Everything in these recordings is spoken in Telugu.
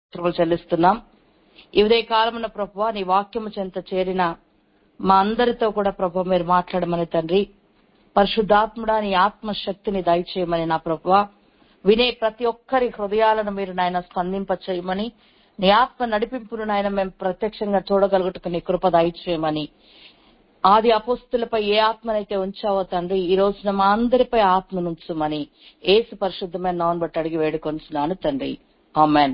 కృపలు చెల్లిస్తున్నాం ఈ ఉదయ కాలమున ప్రభు నీ వాక్యము చెంత చేరిన మా అందరితో కూడా ప్రభు మీరు మాట్లాడమని తండ్రి పరిశుద్ధాత్ముడా నీ ఆత్మశక్తిని దయచేయమని నా ప్రభు వినే ప్రతి ఒక్కరి హృదయాలను మీరు నాయన స్పందింప చేయమని నీ ఆత్మ నడిపింపును నాయన మేము ప్రత్యక్షంగా చూడగలుగుటకు నీ కృప దయచేయమని ఆది అపోస్తులపై ఏ ఆత్మనైతే ఉంచావో తండ్రి ఈ రోజున మా అందరిపై ఆత్మను ఉంచుమని ఏసు పరిశుద్ధమైన నాన్ బట్టి అడిగి వేడుకొంచున్నాను తండ్రి ఆమెన్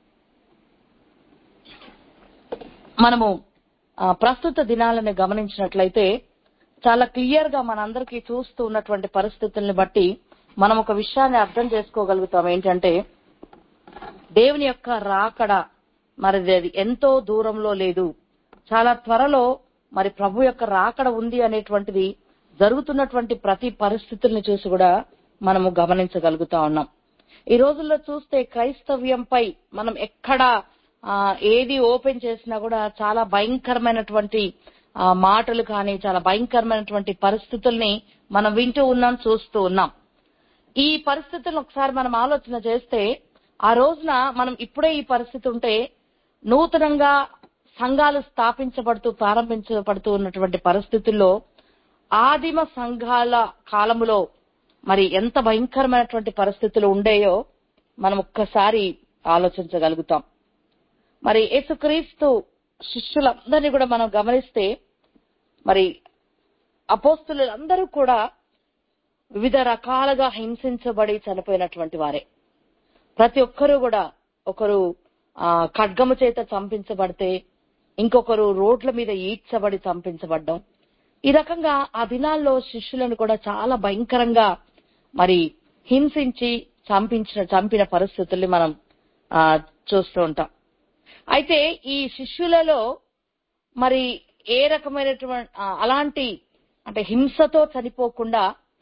మనము ఆ, ప్రస్తుత దినాలను గమనించినట్లయితే చాలా క్లియర్ గా మనందరికీ చూస్తూ ఉన్నటువంటి పరిస్థితుల్ని బట్టి మనం ఒక విషయాన్ని అర్థం చేసుకోగలుగుతాం ఏంటంటే దేవుని యొక్క రాకడ మరి అది ఎంతో దూరంలో లేదు చాలా త్వరలో మరి ప్రభు యొక్క రాకడ ఉంది అనేటువంటిది జరుగుతున్నటువంటి ప్రతి పరిస్థితుల్ని చూసి కూడా మనము గమనించగలుగుతా ఉన్నాం ఈ రోజుల్లో చూస్తే క్రైస్తవ్యంపై మనం ఎక్కడ ఆ, ఏది ఓపెన్ చేసినా కూడా చాలా భయంకరమైనటువంటి ఆ, మాటలు కానీ చాలా భయంకరమైనటువంటి పరిస్థితుల్ని మనం వింటూ ఉన్నాం చూస్తూ ఉన్నాం ఈ పరిస్థితులను ఒకసారి మనం ఆలోచన చేస్తే ఆ రోజున మనం ఇప్పుడే ఈ పరిస్థితి ఉంటే నూతనంగా సంఘాలు స్థాపించబడుతూ ప్రారంభించబడుతూ ఉన్నటువంటి పరిస్థితుల్లో ఆదిమ సంఘాల కాలములో మరి ఎంత భయంకరమైనటువంటి పరిస్థితులు ఉండేయో మనం ఒక్కసారి ఆలోచించగలుగుతాం మరి యేసుక్రీస్తు శిష్యులందరినీ కూడా మనం గమనిస్తే మరి అపోస్తులందరూ కూడా వివిధ రకాలుగా హింసించబడి చనిపోయినటువంటి వారే ప్రతి ఒక్కరూ కూడా ఒకరు ఆ, ఖడ్గము చేత చంపించబడితే ఇంకొకరు రోడ్ల మీద ఈడ్చబడి చంపించబడ్డం ఈ రకంగా ఆ దినాల్లో శిష్యులను కూడా చాలా భయంకరంగా మరి హింసించి చంపించిన చంపిన పరిస్థితుల్ని మనం ఆ, చూస్తూ ఉంటాం అయితే ఈ శిష్యులలో మరి ఏ రకమైనటువంటి ఆ, అలాంటి అంటే హింసతో చనిపోకుండా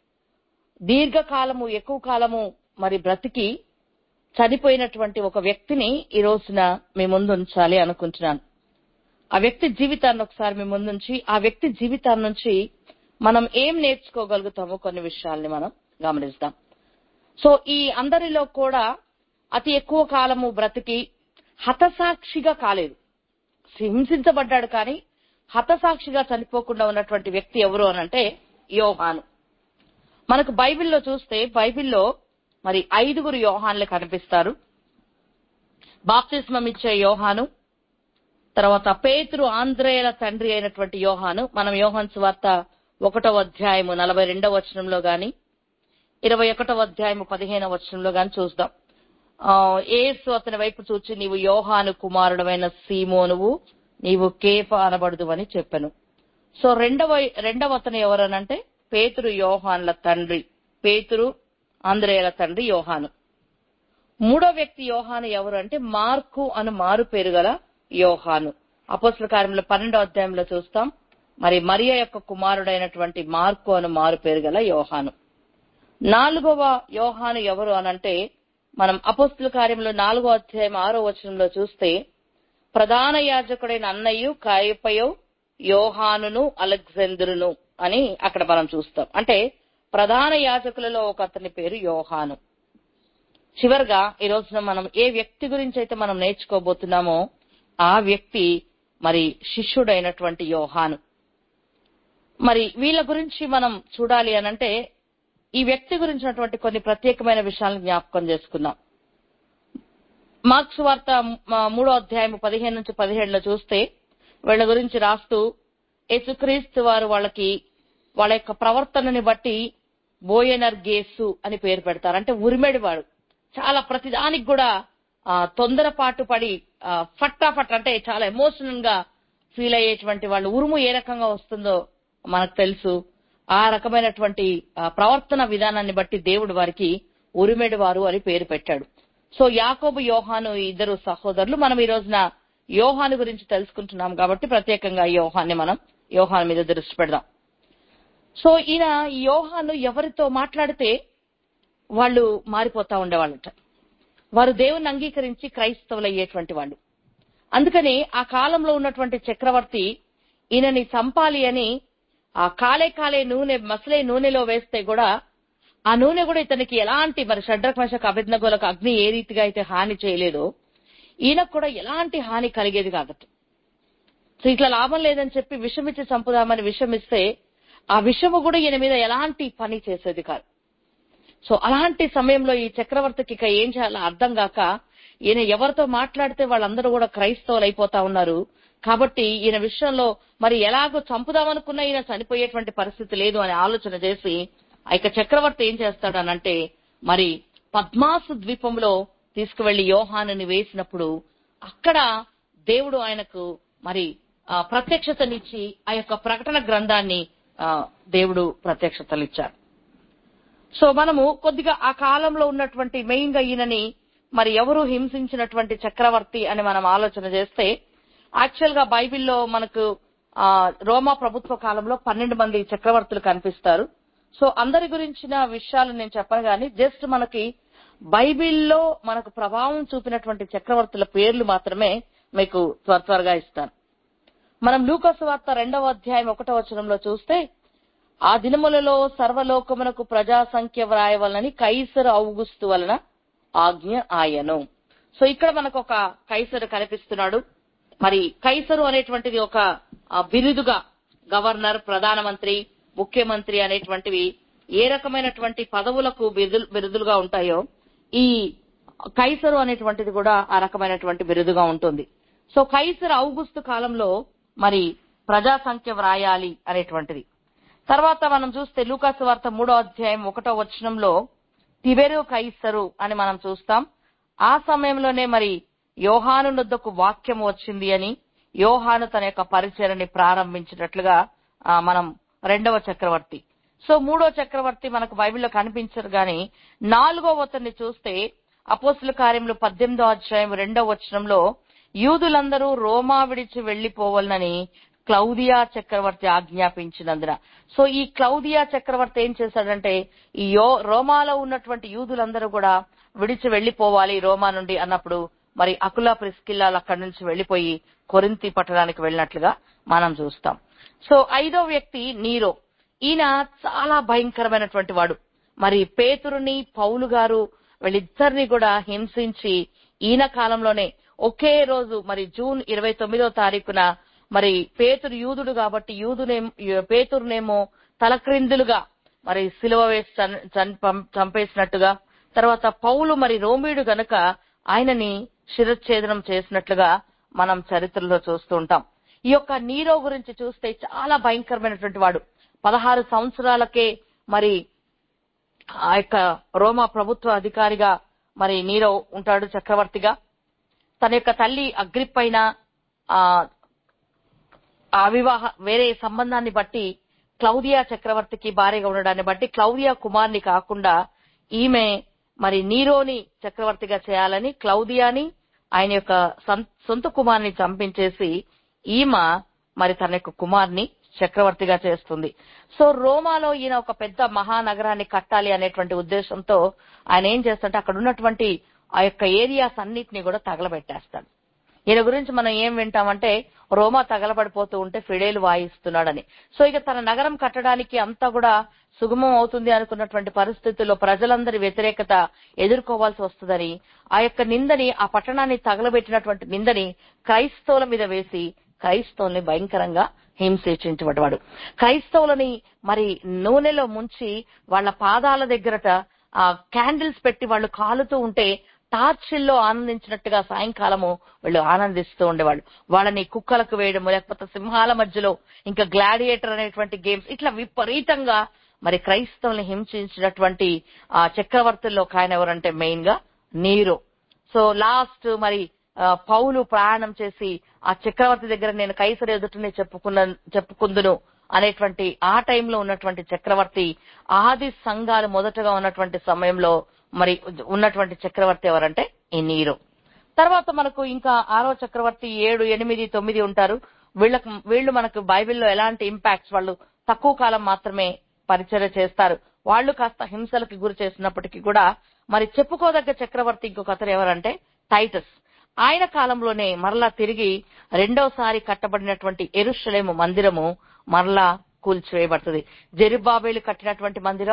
దీర్ఘకాలము ఎక్కువ కాలము మరి బ్రతికి చనిపోయినటువంటి ఒక వ్యక్తిని ఈ రోజున మీ ముందు ఉంచాలి అనుకుంటున్నాను ఆ వ్యక్తి జీవితాన్ని ఒకసారి మీ ముందుంచి ఆ వ్యక్తి జీవితాన్ని నుంచి మనం ఏం నేర్చుకోగలుగుతామో కొన్ని విషయాల్ని మనం గమనిస్తాం సో ఈ అందరిలో కూడా అతి ఎక్కువ కాలము బ్రతికి హతసాక్షిగా కాలేదు హింసించబడ్డాడు కానీ హతసాక్షిగా చనిపోకుండా ఉన్నటువంటి వ్యక్తి ఎవరు అనంటే యోహాను మనకు బైబిల్లో చూస్తే బైబిల్లో మరి ఐదుగురు యోహాన్లు కనిపిస్తారు బాప్తిస్మం ఇచ్చే యోహాను తర్వాత పేతురు ఆంధ్రేయుల తండ్రి అయినటువంటి యోహాను మనం యోహాన్ సువార్త ఒకటో అధ్యాయము నలభై రెండవ వచనంలో గాని ఇరవై ఒకటవ అధ్యాయము పదిహేనవ వచనంలో గాని చూద్దాం ఆ, యేసు అతని వైపు చూచి నీవు యోహాను కుమారుడమైన సీమోనువు నీవు కేఫ అనబడదు అని చెప్పాను సో రెండవ రెండవ అతను ఎవరనంటే పేతురు యోహాన్ల తండ్రి పేతురు ఆంధ్రేయుల తండ్రి యోహాను మూడో వ్యక్తి యోహాను ఎవరు అంటే మార్కు అను మారు పేరు గల యోహాను అపోస్తుల కార్యంలో పన్నెండో అధ్యాయంలో చూస్తాం మరి మరియ యొక్క కుమారుడైనటువంటి మార్కు అను మారు పేరు గల యోహాను నాలుగవ యోహాను ఎవరు అనంటే మనం అపోస్తుల కార్యంలో నాలుగో అధ్యాయం ఆరో వచనంలో చూస్తే ప్రధాన యాజకుడైన అన్నయ్యు కాయపయో యోహానును అలెగ్జాందరును అని అక్కడ మనం చూస్తాం అంటే ప్రధాన యాజకులలో ఒక అతని పేరు యోహాను చివరిగా ఈ రోజున మనం ఏ వ్యక్తి గురించి అయితే మనం నేర్చుకోబోతున్నామో ఆ వ్యక్తి మరి శిష్యుడైనటువంటి యోహాను మరి వీళ్ళ గురించి మనం చూడాలి అనంటే ఈ వ్యక్తి గురించినటువంటి కొన్ని ప్రత్యేకమైన విషయాలను జ్ఞాపకం చేసుకుందాం మార్క్స్ వార్త మ- మూడో అధ్యాయం పదిహేను నుంచి పదిహేడులో చూస్తే వీళ్ళ గురించి రాస్తూ యేసుక్రీస్తు వారు వాళ్ళకి వాళ్ళ యొక్క ప్రవర్తనని బట్టి బోయనర్గేసు అని పేరు పెడతారు అంటే ఉరిమెడివాడు చాలా ప్రతిదానికి కూడా ఆ, తొందరపాటు పడి ఆ, ఫటాఫట్ అంటే చాలా ఎమోషనల్ గా ఫీల్ అయ్యేటువంటి వాళ్ళు ఉరుము ఏ రకంగా వస్తుందో మనకు తెలుసు ఆ రకమైనటువంటి ఆ, ప్రవర్తన విధానాన్ని బట్టి దేవుడు వారికి ఉరిమెడి వారు అని పేరు పెట్టాడు సో యాకోబు యోహాను ఈ ఇద్దరు సహోదరులు మనం ఈ రోజున యోహాను గురించి తెలుసుకుంటున్నాం కాబట్టి ప్రత్యేకంగా ఈ యోహాన్ని మనం యోహాను మీద దృష్టి పెడదాం సో ఈయన ఈ యోహాను ఎవరితో మాట్లాడితే వాళ్ళు మారిపోతా ఉండేవాళ్ళట వారు దేవుని అంగీకరించి క్రైస్తవులు అయ్యేటువంటి వాళ్ళు అందుకని ఆ కాలంలో ఉన్నటువంటి చక్రవర్తి ఈయనని చంపాలి అని ఆ కాలే కాలే నూనె మసలే నూనెలో వేస్తే కూడా ఆ నూనె కూడా ఇతనికి ఎలాంటి మరి షడ్రక్ మషక్ అభిజ్ఞగోలకు అగ్ని ఏ రీతిగా అయితే హాని చేయలేదో ఈయనకు కూడా ఎలాంటి హాని కలిగేది కాదట సో ఇట్లా లాభం లేదని చెప్పి విషం ఇచ్చి చంపుదామని విషం ఇస్తే ఆ విషము కూడా ఈయన మీద ఎలాంటి పని చేసేది కాదు సో అలాంటి సమయంలో ఈ చక్రవర్తికి ఇక ఏం చేయాలో అర్థం కాక ఈయన ఎవరితో మాట్లాడితే వాళ్ళందరూ కూడా క్రైస్తవులు అయిపోతా ఉన్నారు కాబట్టి ఈయన విషయంలో మరి ఎలాగో చంపుదామనుకున్నా ఈయన చనిపోయేటువంటి పరిస్థితి లేదు అని ఆలోచన చేసి ఆ యొక్క చక్రవర్తి ఏం చేస్తాడనంటే మరి పద్మాసు ద్వీపంలో తీసుకువెళ్లి యోహానుని వేసినప్పుడు అక్కడ దేవుడు ఆయనకు మరి ఆ, ప్రత్యక్షతనిచ్చి ఆ యొక్క ప్రకటన గ్రంథాన్ని ఆ, దేవుడు ప్రత్యక్షతలిచ్చారు సో మనము కొద్దిగా ఆ కాలంలో ఉన్నటువంటి మెయిన్ గా ఈయనని మరి ఎవరు హింసించినటువంటి చక్రవర్తి అని మనం ఆలోచన చేస్తే యాక్చువల్ గా బైబిల్లో మనకు ఆ రోమా ప్రభుత్వ కాలంలో పన్నెండు మంది చక్రవర్తులు కనిపిస్తారు సో అందరి గురించిన విషయాలు నేను చెప్పను గాని జస్ట్ మనకి బైబిల్లో మనకు ప్రభావం చూపినటువంటి చక్రవర్తుల పేర్లు మాత్రమే మీకు త్వర త్వరగా ఇస్తాను మనం లూకాసు వార్త రెండవ అధ్యాయం ఒకటో వచనంలో చూస్తే ఆ దినములలో సర్వలోకమునకు ప్రజా సంఖ్య వ్రాయవలనని కైసరు ఔగుస్తు వలన ఆజ్ఞ ఆయను సో ఇక్కడ మనకు ఒక కైసరు కనిపిస్తున్నాడు మరి కైసరు అనేటువంటిది ఒక ఆ, బిరుదుగా గవర్నర్ ప్రధానమంత్రి ముఖ్యమంత్రి అనేటువంటివి ఏ రకమైనటువంటి పదవులకు బిరుదు- బిరుదులుగా ఉంటాయో ఈ కైసరు అనేటువంటిది కూడా ఆ రకమైనటువంటి బిరుదుగా ఉంటుంది సో కైసరు ఔగుస్తు కాలంలో మరి ప్రజా సంఖ్య వ్రాయాలి అనేటువంటిది తర్వాత మనం చూస్తే లూకాసు వార్త మూడో అధ్యాయం ఒకటో వచనంలో తిబెరు కైసరు అని మనం చూస్తాం ఆ సమయంలోనే మరి యోహాను నొద్దకు వాక్యం వచ్చింది అని యోహాను తన యొక్క పరిచయని ప్రారంభించినట్లుగా ఆ, మనం రెండవ చక్రవర్తి సో మూడో చక్రవర్తి మనకు బైబిల్లో కనిపించరు గాని నాలుగో అతన్ని చూస్తే అపోస్తుల కార్యములు పద్దెనిమిదో అధ్యాయం రెండో వచనంలో యూదులందరూ రోమా విడిచి వెళ్లిపోవాలని క్లౌదియా చక్రవర్తి ఆజ్ఞాపించినందున సో ఈ క్లౌదియా చక్రవర్తి ఏం చేశాడంటే ఈ యో రోమాలో ఉన్నటువంటి యూదులందరూ కూడా విడిచి వెళ్లిపోవాలి రోమా నుండి అన్నప్పుడు మరి అకులా ప్రిస్కిల్లాలు అక్కడి నుంచి వెళ్లిపోయి కొరింతి పట్టణానికి వెళ్ళినట్లుగా మనం చూస్తాం సో ఐదో వ్యక్తి నీరో ఈయన చాలా భయంకరమైనటువంటి వాడు మరి పేతురుని పౌలు గారు వీళ్ళిద్దరిని కూడా హింసించి ఈయన కాలంలోనే ఒకే రోజు మరి జూన్ ఇరవై తొమ్మిదో తారీఖున మరి పేతురు యూదుడు కాబట్టి యూదునేమో పేతురునేమో తలక్రిందులుగా మరి సిలువ వేసి చన్- చన్- పం- చంపేసినట్టుగా తర్వాత పౌలు మరి రోమీడు గనక ఆయనని శిరచ్ఛేదనం చేసినట్లుగా మనం చరిత్రలో చూస్తూ ఉంటాం ఈ యొక్క నీరో గురించి చూస్తే చాలా భయంకరమైనటువంటి వాడు పదహారు సంవత్సరాలకే మరి ఆ యొక్క రోమా ప్రభుత్వ అధికారిగా మరి నీరో ఉంటాడు చక్రవర్తిగా తన యొక్క తల్లి అగ్రిప్పైన ఆ ఆ వివాహ వేరే సంబంధాన్ని బట్టి క్లౌదియా చక్రవర్తికి భార్యగా ఉండడాన్ని బట్టి క్లౌదియా కుమార్ని కాకుండా ఈమె మరి నీరోని చక్రవర్తిగా చేయాలని క్లౌదియాని ఆయన యొక్క సం- సొంత కుమార్ని చంపించేసి ఈమె మరి తన యొక్క కుమార్ని చక్రవర్తిగా చేస్తుంది సో రోమాలో ఈయన ఒక పెద్ద మహానగరాన్ని కట్టాలి అనేటువంటి ఉద్దేశంతో ఆయన ఏం చేస్తాడంటే అక్కడ ఉన్నటువంటి ఆ యొక్క ఏరియాస్ అన్నిటిని కూడా తగలబెట్టేస్తాడు ఈయన గురించి మనం ఏం వింటామంటే రోమా తగలబడిపోతూ ఉంటే ఫిడేలు వాయిస్తున్నాడని సో ఇక తన నగరం కట్టడానికి అంతా కూడా సుగమం అవుతుంది అనుకున్నటువంటి పరిస్థితుల్లో ప్రజలందరి వ్యతిరేకత ఎదుర్కోవాల్సి వస్తుందని ఆ యొక్క నిందని ఆ పట్టణాన్ని తగలబెట్టినటువంటి నిందని క్రైస్తవుల మీద వేసి క్రైస్తవుల్ని భయంకరంగా హింసించేవాడు క్రైస్తవులని మరి నూనెలో ముంచి వాళ్ళ పాదాల దగ్గరట ఆ క్యాండిల్స్ పెట్టి వాళ్ళు కాలుతూ ఉంటే టార్చిల్లో ఆనందించినట్టుగా సాయంకాలము వీళ్ళు ఆనందిస్తూ ఉండేవాళ్ళు వాళ్ళని కుక్కలకు వేయడము లేకపోతే సింహాల మధ్యలో ఇంకా గ్లాడియేటర్ అనేటువంటి గేమ్స్ ఇట్లా విపరీతంగా మరి క్రైస్తవుల్ని హింసించినటువంటి ఆ చక్రవర్తుల్లో ఒక ఆయన ఎవరంటే మెయిన్ గా నీరో సో లాస్ట్ మరి ఆ, పౌలు ప్రయాణం చేసి ఆ చక్రవర్తి దగ్గర నేను కైసరు ఎదుటనే చెప్పుకున్న చెప్పుకుందును అనేటువంటి ఆ టైంలో ఉన్నటువంటి చక్రవర్తి ఆది సంఘాలు మొదటగా ఉన్నటువంటి సమయంలో మరి ఉన్నటువంటి చక్రవర్తి ఎవరంటే ఈ నీరు తర్వాత మనకు ఇంకా ఆరో చక్రవర్తి ఏడు ఎనిమిది తొమ్మిది ఉంటారు వీళ్ళకు వీళ్ళు మనకు బైబిల్లో ఎలాంటి ఇంపాక్ట్స్ వాళ్ళు తక్కువ కాలం మాత్రమే పరిచయం చేస్తారు వాళ్ళు కాస్త హింసలకు గురి చేసినప్పటికీ కూడా మరి చెప్పుకోదగ్గ చక్రవర్తి ఇంకొక అతను ఎవరంటే టైటస్ ఆయన కాలంలోనే మరలా తిరిగి రెండోసారి కట్టబడినటువంటి ఎరుషలేము మందిరము మరలా కూల్చివేయబడుతుంది జెరుబాబేలు కట్టినటువంటి మందిరం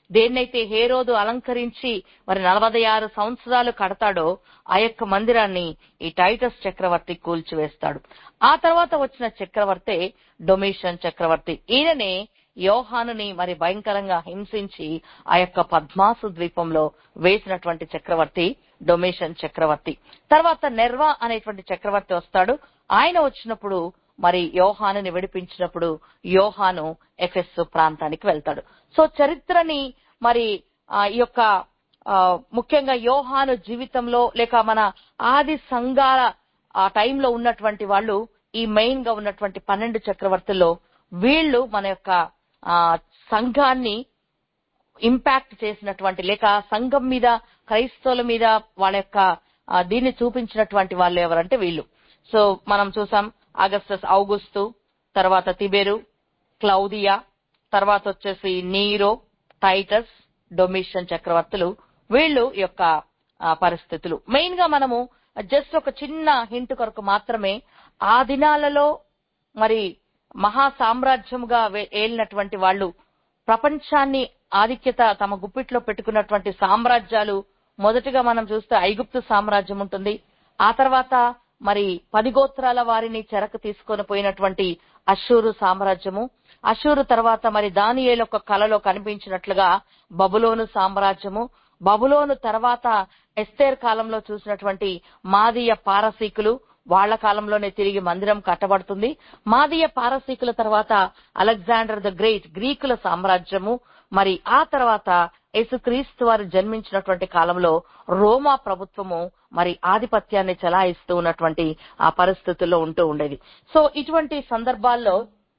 దేన్నైతే హేరోదు అలంకరించి మరి నలభై ఆరు సంవత్సరాలు కడతాడో ఆ యొక్క మందిరాన్ని ఈ టైటస్ చక్రవర్తి కూల్చివేస్తాడు ఆ తర్వాత వచ్చిన చక్రవర్తే డొమిషన్ చక్రవర్తి ఈయననే యోహానుని మరి భయంకరంగా హింసించి ఆ యొక్క పద్మాసు ద్వీపంలో వేసినటువంటి చక్రవర్తి డొమేషన్ చక్రవర్తి తర్వాత నెర్వా అనేటువంటి చక్రవర్తి వస్తాడు ఆయన వచ్చినప్పుడు మరి యోహానుని విడిపించినప్పుడు యోహాను ఎఫెస్ ప్రాంతానికి వెళ్తాడు సో చరిత్రని మరి ఆ, ఈ యొక్క ఆ, ముఖ్యంగా యోహాను జీవితంలో లేక మన ఆది సంఘాల ఆ టైంలో ఉన్నటువంటి వాళ్ళు ఈ మెయిన్ గా ఉన్నటువంటి పన్నెండు చక్రవర్తుల్లో వీళ్ళు మన యొక్క ఆ, సంఘాన్ని ఇంపాక్ట్ చేసినటువంటి లేక సంఘం మీద క్రైస్తవుల మీద వాళ్ళ యొక్క ఆ, దీన్ని చూపించినటువంటి వాళ్ళు ఎవరంటే వీళ్ళు సో మనం చూసాం ఆగస్టస్ ఔగుస్తు తర్వాత తిబెరు క్లౌదియా తర్వాత వచ్చేసి నీరో టైటస్ డొమిషన్ చక్రవర్తులు వీళ్ళు ఈ యొక్క ఆ, పరిస్థితులు మెయిన్ గా మనము జస్ట్ ఒక చిన్న హింట్ కొరకు మాత్రమే ఆ దినాలలో మరి మహా సామ్రాజ్యముగా వే- ఏలినటువంటి వాళ్ళు ప్రపంచాన్ని ఆధిక్యత తమ గుప్పిట్లో పెట్టుకున్నటువంటి సామ్రాజ్యాలు మొదటిగా మనం చూస్తే ఐగుప్తు సామ్రాజ్యం ఉంటుంది ఆ తర్వాత మరి పది గోత్రాల వారిని చెరకు తీసుకొని పోయినటువంటి అషూరు సామ్రాజ్యము అషూరు తర్వాత మరి దానియేలు ఒక కలలో కనిపించినట్లుగా బబులోను సామ్రాజ్యము బబులోను తర్వాత ఎస్తేర్ కాలంలో చూసినటువంటి మాదీయ పారసీకులు వాళ్ళ కాలంలోనే తిరిగి మందిరం కట్టబడుతుంది మాదీయ పారసీకుల తర్వాత అలెగ్జాండర్ ద గ్రేట్ గ్రీకుల సామ్రాజ్యము మరి ఆ తర్వాత యేసుక్రీస్తు వారు జన్మించినటువంటి కాలంలో రోమా ప్రభుత్వము మరి ఆధిపత్యాన్ని చెలాయిస్తూ ఉన్నటువంటి ఆ పరిస్థితుల్లో ఉంటూ ఉండేది సో ఇటువంటి సందర్భాల్లో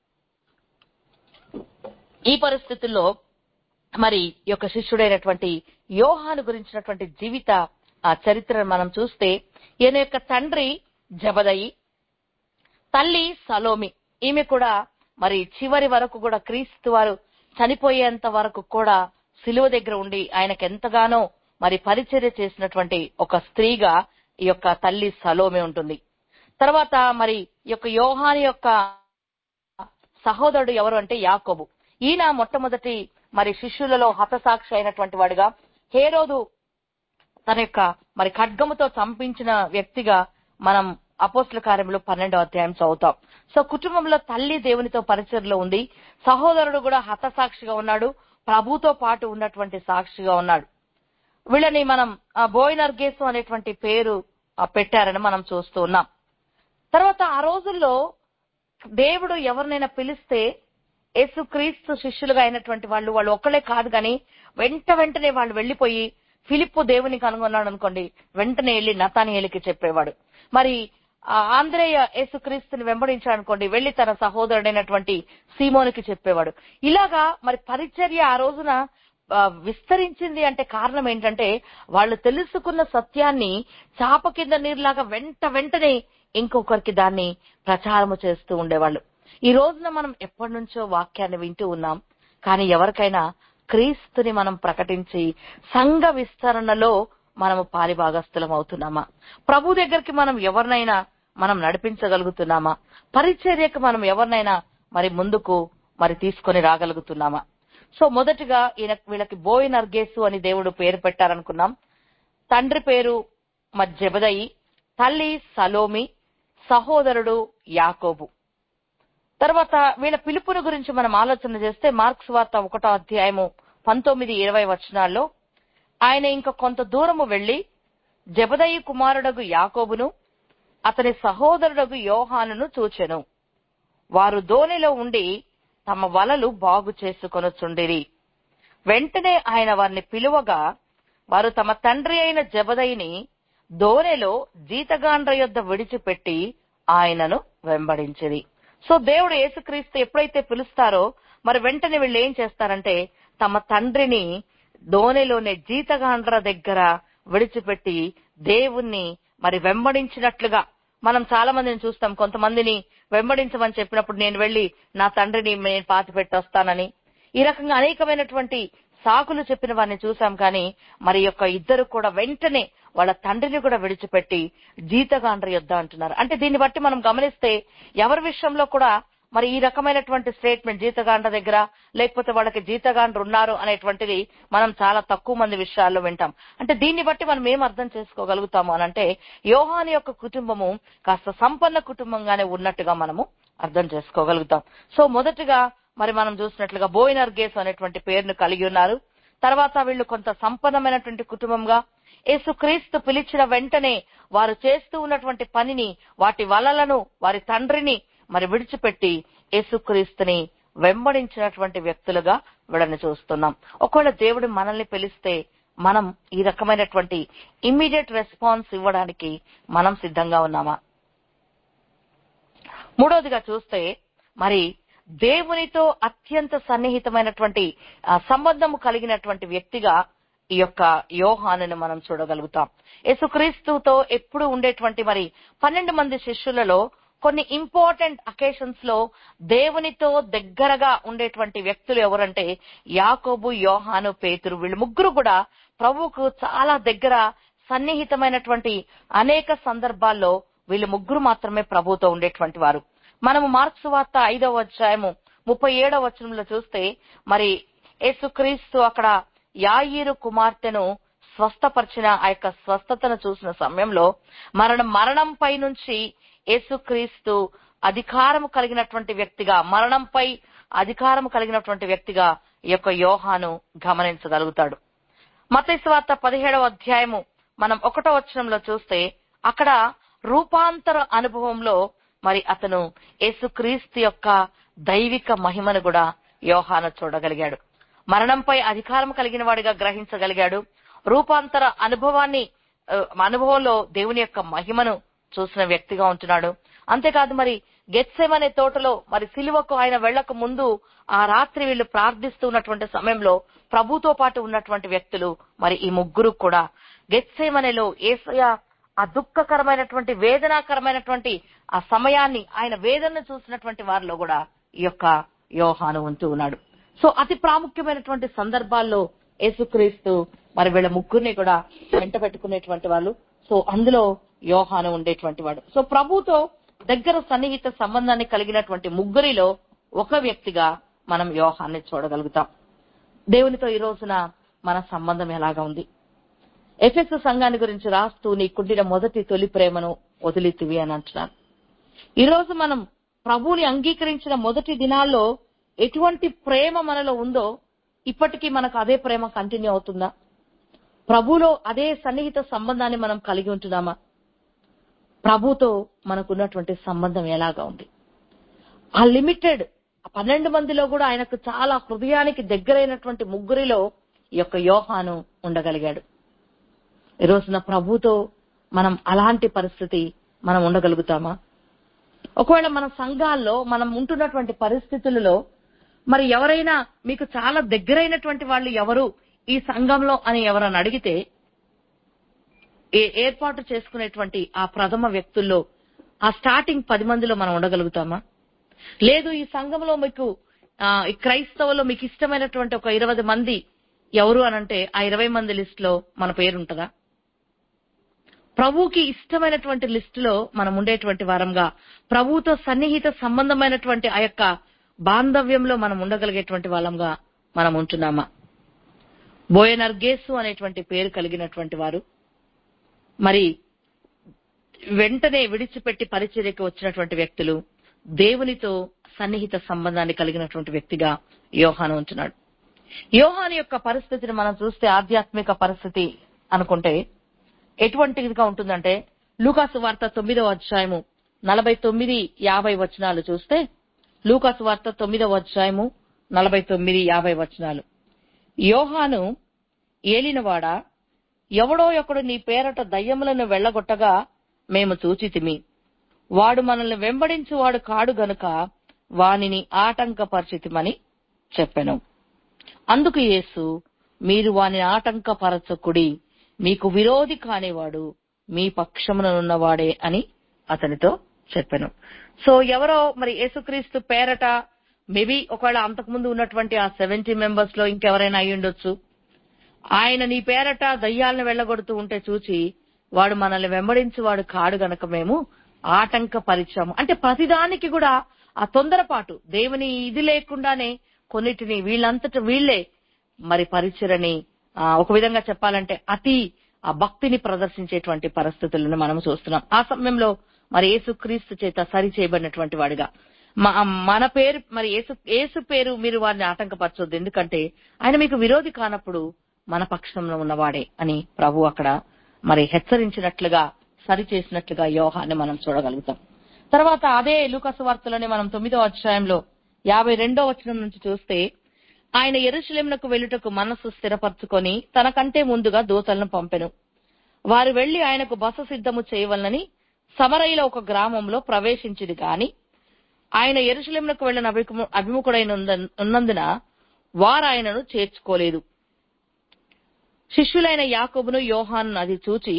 ఈ పరిస్థితుల్లో మరి ఈ యొక్క శిష్యుడైనటువంటి యోహాను గురించినటువంటి జీవిత ఆ చరిత్రను మనం చూస్తే ఈయన యొక్క తండ్రి జబదయి తల్లి సలోమి ఈమె కూడా మరి చివరి వరకు కూడా క్రీస్తు వారు చనిపోయేంత వరకు కూడా సిలువ దగ్గర ఉండి ఆయనకు ఎంతగానో మరి పరిచర్య చేసినటువంటి ఒక స్త్రీగా ఈ యొక్క తల్లి సలోమి ఉంటుంది తర్వాత మరి ఈ యొక్క యోహాని యొక్క సహోదరుడు ఎవరు అంటే యాకోబు ఈయన మొట్టమొదటి మరి శిష్యులలో హతసాక్షి అయినటువంటి వాడుగా హేరోదు తన యొక్క మరి ఖడ్గముతో చంపించిన వ్యక్తిగా మనం అపోస్ల కార్యంలో పన్నెండో అధ్యాయం చదువుతాం సో కుటుంబంలో తల్లి దేవునితో పరిచయలో ఉంది సహోదరుడు కూడా హతసాక్షిగా ఉన్నాడు ప్రభుతో పాటు ఉన్నటువంటి సాక్షిగా ఉన్నాడు వీళ్ళని మనం బోయినర్గేసు అనేటువంటి పేరు ఆ, పెట్టారని మనం చూస్తూ ఉన్నాం తర్వాత ఆ రోజుల్లో దేవుడు ఎవరినైనా పిలిస్తే యేసుక్రీస్తు శిష్యులుగా అయినటువంటి వాళ్ళు వాళ్ళు ఒక్కలే కాదు కానీ వెంట వెంటనే వాళ్ళు వెళ్లిపోయి ఫిలిప్పు దేవుని కనుగొన్నాడు అనుకోండి వెంటనే వెళ్లి నతానియేలికి చెప్పేవాడు మరి ఆ ఆంధ్రేయ యేసుక్రీస్తుని వెంబడించాడు అనుకోండి వెళ్లి తన సహోదరుడైనటువంటి సీమోనికి చెప్పేవాడు ఇలాగా మరి పరిచర్య ఆ రోజున ఆ, విస్తరించింది అంటే కారణం ఏంటంటే వాళ్ళు తెలుసుకున్న సత్యాన్ని చాప కింద నీరులాగా వెంట వెంటనే ఇంకొకరికి దాన్ని ప్రచారము చేస్తూ ఉండేవాళ్ళు ఈ రోజున మనం ఎప్పటి నుంచో వాక్యాన్ని వింటూ ఉన్నాం కానీ ఎవరికైనా క్రీస్తుని మనం ప్రకటించి సంఘ విస్తరణలో మనము పాలిభాగస్థులం అవుతున్నామా ప్రభు దగ్గరికి మనం ఎవరినైనా మనం నడిపించగలుగుతున్నామా పరిచర్యకు మనం ఎవరినైనా మరి ముందుకు మరి తీసుకొని రాగలుగుతున్నామా సో మొదటిగా ఈయన వీళ్ళకి బోయి నర్గేసు అని దేవుడు పేరు పెట్టారనుకున్నాం తండ్రి పేరు మరి జబదయి తల్లి సలోమి సహోదరుడు యాకోబు తర్వాత వీళ్ళ పిలుపుని గురించి మనం ఆలోచన చేస్తే మార్క్స్ వార్త ఒకటో అధ్యాయము పంతొమ్మిది ఇరవై వచనాల్లో ఆయన ఇంకా కొంత దూరము వెళ్లి జబదయి కుమారుడగు యాకోబును అతని సహోదరుడగు యోహానును చూచెను వారు దోణిలో ఉండి తమ వలలు బాగు చేసుకొనుచుండిరి వెంటనే ఆయన వారిని పిలువగా వారు తమ తండ్రి అయిన జబదయిని దోణెలో జీతగాండ్ర యొద్ద విడిచిపెట్టి ఆయనను వెంబడించిరి సో దేవుడు యేసుక్రీస్తు ఎప్పుడైతే పిలుస్తారో మరి వెంటనే వీళ్ళు ఏం చేస్తారంటే తమ తండ్రిని దోణిలోనే జీతగాండ్ర దగ్గర విడిచిపెట్టి దేవుణ్ణి మరి వెంబడించినట్లుగా మనం చాలా మందిని చూస్తాం కొంతమందిని వెంబడించమని చెప్పినప్పుడు నేను వెళ్లి నా తండ్రిని నేను పాతి పెట్టొస్తానని ఈ రకంగా అనేకమైనటువంటి సాకులు చెప్పిన వారిని చూసాం కానీ మరి యొక్క ఇద్దరు కూడా వెంటనే వాళ్ళ తండ్రిని కూడా విడిచిపెట్టి జీతగాండ్ర యొద్ద అంటున్నారు అంటే దీన్ని బట్టి మనం గమనిస్తే ఎవరి విషయంలో కూడా మరి ఈ రకమైనటువంటి స్టేట్మెంట్ జీతగాండ్ర దగ్గర లేకపోతే వాళ్ళకి జీతగాండ్రు ఉన్నారు అనేటువంటిది మనం చాలా తక్కువ మంది విషయాల్లో వింటాం అంటే దీన్ని బట్టి మనం ఏం అర్థం చేసుకోగలుగుతాము అని అంటే యోహాని యొక్క కుటుంబము కాస్త సంపన్న కుటుంబంగానే ఉన్నట్టుగా మనము అర్థం చేసుకోగలుగుతాం సో మొదటగా మరి మనం చూసినట్లుగా బోయినర్ గేస్ అనేటువంటి పేరును కలిగి ఉన్నారు తర్వాత వీళ్ళు కొంత సంపన్నమైనటువంటి కుటుంబంగా యేసుక్రీస్తు పిలిచిన వెంటనే వారు చేస్తూ ఉన్నటువంటి పనిని వాటి వలలను వారి తండ్రిని మరి విడిచిపెట్టి యేసుక్రీస్తుని వెంబడించినటువంటి వ్యక్తులుగా వీళ్ళని చూస్తున్నాం ఒకవేళ దేవుడు మనల్ని పిలిస్తే మనం ఈ రకమైనటువంటి ఇమ్మీడియట్ రెస్పాన్స్ ఇవ్వడానికి మనం సిద్ధంగా ఉన్నామా మూడోదిగా చూస్తే మరి దేవునితో అత్యంత సన్నిహితమైనటువంటి ఆ, సంబంధము కలిగినటువంటి వ్యక్తిగా ఈ యొక్క యోహానుని మనం చూడగలుగుతాం యేసుక్రీస్తుతో ఎప్పుడు ఉండేటువంటి మరి పన్నెండు మంది శిష్యులలో కొన్ని ఇంపార్టెంట్ అకేషన్స్ లో దేవునితో దగ్గరగా ఉండేటువంటి వ్యక్తులు ఎవరంటే యాకోబు యోహాను పేతురు వీళ్ళు ముగ్గురు కూడా ప్రభువుకు చాలా దగ్గర సన్నిహితమైనటువంటి అనేక సందర్భాల్లో వీళ్ళు ముగ్గురు మాత్రమే ప్రభువుతో ఉండేటువంటి వారు మనము మార్క్స్ వార్త ఐదవ అధ్యాయము ముప్పై ఏడవ వచనంలో చూస్తే మరి యేసుక్రీస్తు అక్కడ యాయిరు కుమార్తెను స్వస్థపరిచిన ఆ యొక్క స్వస్థతను చూసిన సమయంలో మరణం మరణంపై నుంచి యేసుక్రీస్తు అధికారం కలిగినటువంటి వ్యక్తిగా మరణంపై అధికారం కలిగినటువంటి వ్యక్తిగా ఈ యొక్క యోహాను గమనించగలుగుతాడు మతైసు వార్త పదిహేడవ అధ్యాయము మనం ఒకటో వచనంలో చూస్తే అక్కడ రూపాంతర అనుభవంలో మరి అతను యేసుక్రీస్తు యొక్క దైవిక మహిమను కూడా యోహాను చూడగలిగాడు మరణంపై అధికారం కలిగిన వాడిగా గ్రహించగలిగాడు రూపాంతర అనుభవాన్ని ఆ, అనుభవంలో దేవుని యొక్క మహిమను చూసిన వ్యక్తిగా ఉంటున్నాడు అంతేకాదు మరి గెత్సెమనే తోటలో మరి సిలువకు ఆయన వెళ్ళక ముందు ఆ రాత్రి వీళ్ళు ప్రార్థిస్తూ ఉన్నటువంటి సమయంలో ప్రభుతో పాటు ఉన్నటువంటి వ్యక్తులు మరి ఈ ముగ్గురు కూడా గెత్సేమనేలో ఏసయ ఆ దుఃఖకరమైనటువంటి వేదనాకరమైనటువంటి ఆ సమయాన్ని ఆయన వేదనను చూసినటువంటి వారిలో కూడా ఈ యొక్క యోహాను ఉంటూ ఉన్నాడు సో అతి ప్రాముఖ్యమైనటువంటి సందర్భాల్లో యేసుక్రీస్తు మరి వీళ్ళ ముగ్గురిని కూడా వెంట పెట్టుకునేటువంటి వాళ్ళు సో అందులో యోహాను ఉండేటువంటి వాడు సో ప్రభుతో దగ్గర సన్నిహిత సంబంధాన్ని కలిగినటువంటి ముగ్గురిలో ఒక వ్యక్తిగా మనం యోహాన్ని చూడగలుగుతాం దేవునితో ఈ రోజున మన సంబంధం ఎలాగా ఉంది ఎఫెక్స్ సంఘాన్ని గురించి రాస్తూ నీ కుండిన మొదటి తొలి ప్రేమను వదిలితివి అని అంటున్నాను ఈ రోజు మనం ప్రభువుని అంగీకరించిన మొదటి దినాల్లో ఎటువంటి ప్రేమ మనలో ఉందో ఇప్పటికీ మనకు అదే ప్రేమ కంటిన్యూ అవుతుందా ప్రభులో అదే సన్నిహిత సంబంధాన్ని మనం కలిగి ఉంటున్నామా ప్రభుతో మనకున్నటువంటి సంబంధం ఎలాగా ఉంది ఆ లిమిటెడ్ ఆ పన్నెండు మందిలో కూడా ఆయనకు చాలా హృదయానికి దగ్గరైనటువంటి ముగ్గురిలో ఈ యొక్క యోహాను ఉండగలిగాడు ఈ రోజున ప్రభుతో మనం అలాంటి పరిస్థితి మనం ఉండగలుగుతామా ఒకవేళ మన సంఘాల్లో మనం ఉంటున్నటువంటి పరిస్థితులలో మరి ఎవరైనా మీకు చాలా దగ్గరైనటువంటి వాళ్ళు ఎవరు ఈ సంఘంలో అని ఎవరైనా అడిగితే ఏ- ఏర్పాటు చేసుకునేటువంటి ఆ ప్రథమ వ్యక్తుల్లో ఆ స్టార్టింగ్ పది మందిలో మనం ఉండగలుగుతామా లేదు ఈ సంఘంలో మీకు ఆ, ఈ క్రైస్తవులో మీకు ఇష్టమైనటువంటి ఒక ఇరవై మంది ఎవరు అనంటే ఆ ఇరవై మంది లిస్ట్ లో మన పేరు ఉంటుందా ప్రభువుకి ఇష్టమైనటువంటి లిస్టులో మనం ఉండేటువంటి వారంగా ప్రభువుతో సన్నిహిత సంబంధమైనటువంటి ఆ యొక్క బాంధవ్యంలో మనం ఉండగలిగేటువంటి వాళ్ళంగా మనం ఉంటున్నామా బోయనర్గేసు అనేటువంటి పేరు కలిగినటువంటి వారు మరి వెంటనే విడిచిపెట్టి పరిచర్యకి వచ్చినటువంటి వ్యక్తులు దేవునితో సన్నిహిత సంబంధాన్ని కలిగినటువంటి వ్యక్తిగా యోహాను ఉంటున్నాడు యోహాను యొక్క పరిస్థితిని మనం చూస్తే ఆధ్యాత్మిక పరిస్థితి అనుకుంటే ఎటువంటిదిగా ఉంటుందంటే లూకాసు వార్త తొమ్మిదవ అధ్యాయము నలభై తొమ్మిది యాభై వచనాలు చూస్తే లూకాసు వార్త తొమ్మిదవ అధ్యాయము నలభై తొమ్మిది యాభై వచనాలు యోహాను ఏలినవాడా ఎవడో ఒకడు నీ పేరట దయ్యములను వెళ్ళగొట్టగా మేము చూచితిమి వాడు మనల్ని వెంబడించు వాడు కాడు గనుక వానిని ఆటంకపరిచితిమని చెప్పెను అందుకు యేసు మీరు వాని ఆటంకపరచకుడి మీకు విరోధి కానివాడు మీ పక్షముననున్నవాడే అని అతనితో చెప్పాను సో ఎవరో మరి యేసుక్రీస్తు పేరట మేబీ ఒకవేళ అంతకుముందు ఉన్నటువంటి ఆ సెవెంటీ మెంబర్స్ లో ఇంకెవరైనా అయి ఉండొచ్చు ఆయన నీ పేరట దయ్యాలను వెళ్ళగొడుతూ ఉంటే చూచి వాడు మనల్ని వెంబడించి వాడు కాడు గనక మేము ఆటంకపరిచాము అంటే ప్రతిదానికి కూడా ఆ తొందరపాటు దేవుని ఇది లేకుండానే కొన్నిటిని వీళ్ళంతట వీళ్ళే మరి పరిచరని ఆ, ఒక విధంగా చెప్పాలంటే అతి ఆ భక్తిని ప్రదర్శించేటువంటి పరిస్థితులను మనం చూస్తున్నాం ఆ సమయంలో మరి యేసుక్రీస్తు చేత సరి చేయబడినటువంటి వాడిగా మ- మన పేరు మరి యేసు యేసు పేరు మీరు వారిని ఆటంకపరచొద్దు ఎందుకంటే ఆయన మీకు విరోధి కానప్పుడు మన పక్షంలో ఉన్నవాడే అని ప్రభు అక్కడ మరి హెచ్చరించినట్లుగా సరి చేసినట్లుగా యోహాన్ని మనం చూడగలుగుతాం తర్వాత అదే లూకసు వార్తలోనే మనం తొమ్మిదో అధ్యాయంలో యాభై రెండో వచనం నుంచి చూస్తే ఆయన ఎరుశలేమునకు వెళ్ళుటకు మనస్సు స్థిరపరచుకొని తనకంటే ముందుగా దూతలను పంపెను వారు వెళ్లి ఆయనకు బస సిద్ధము చేయవలనని సమరయిలో ఒక గ్రామంలో ప్రవేశించింది గాని ఆయన ఎరుశలేమునకు వెళ్లిన అభిము- అభిముఖుడైన ఉంద- ఉన్నందున వారు ఆయనను చేర్చుకోలేదు శిష్యులైన యాకోబును యోహాను అది చూచి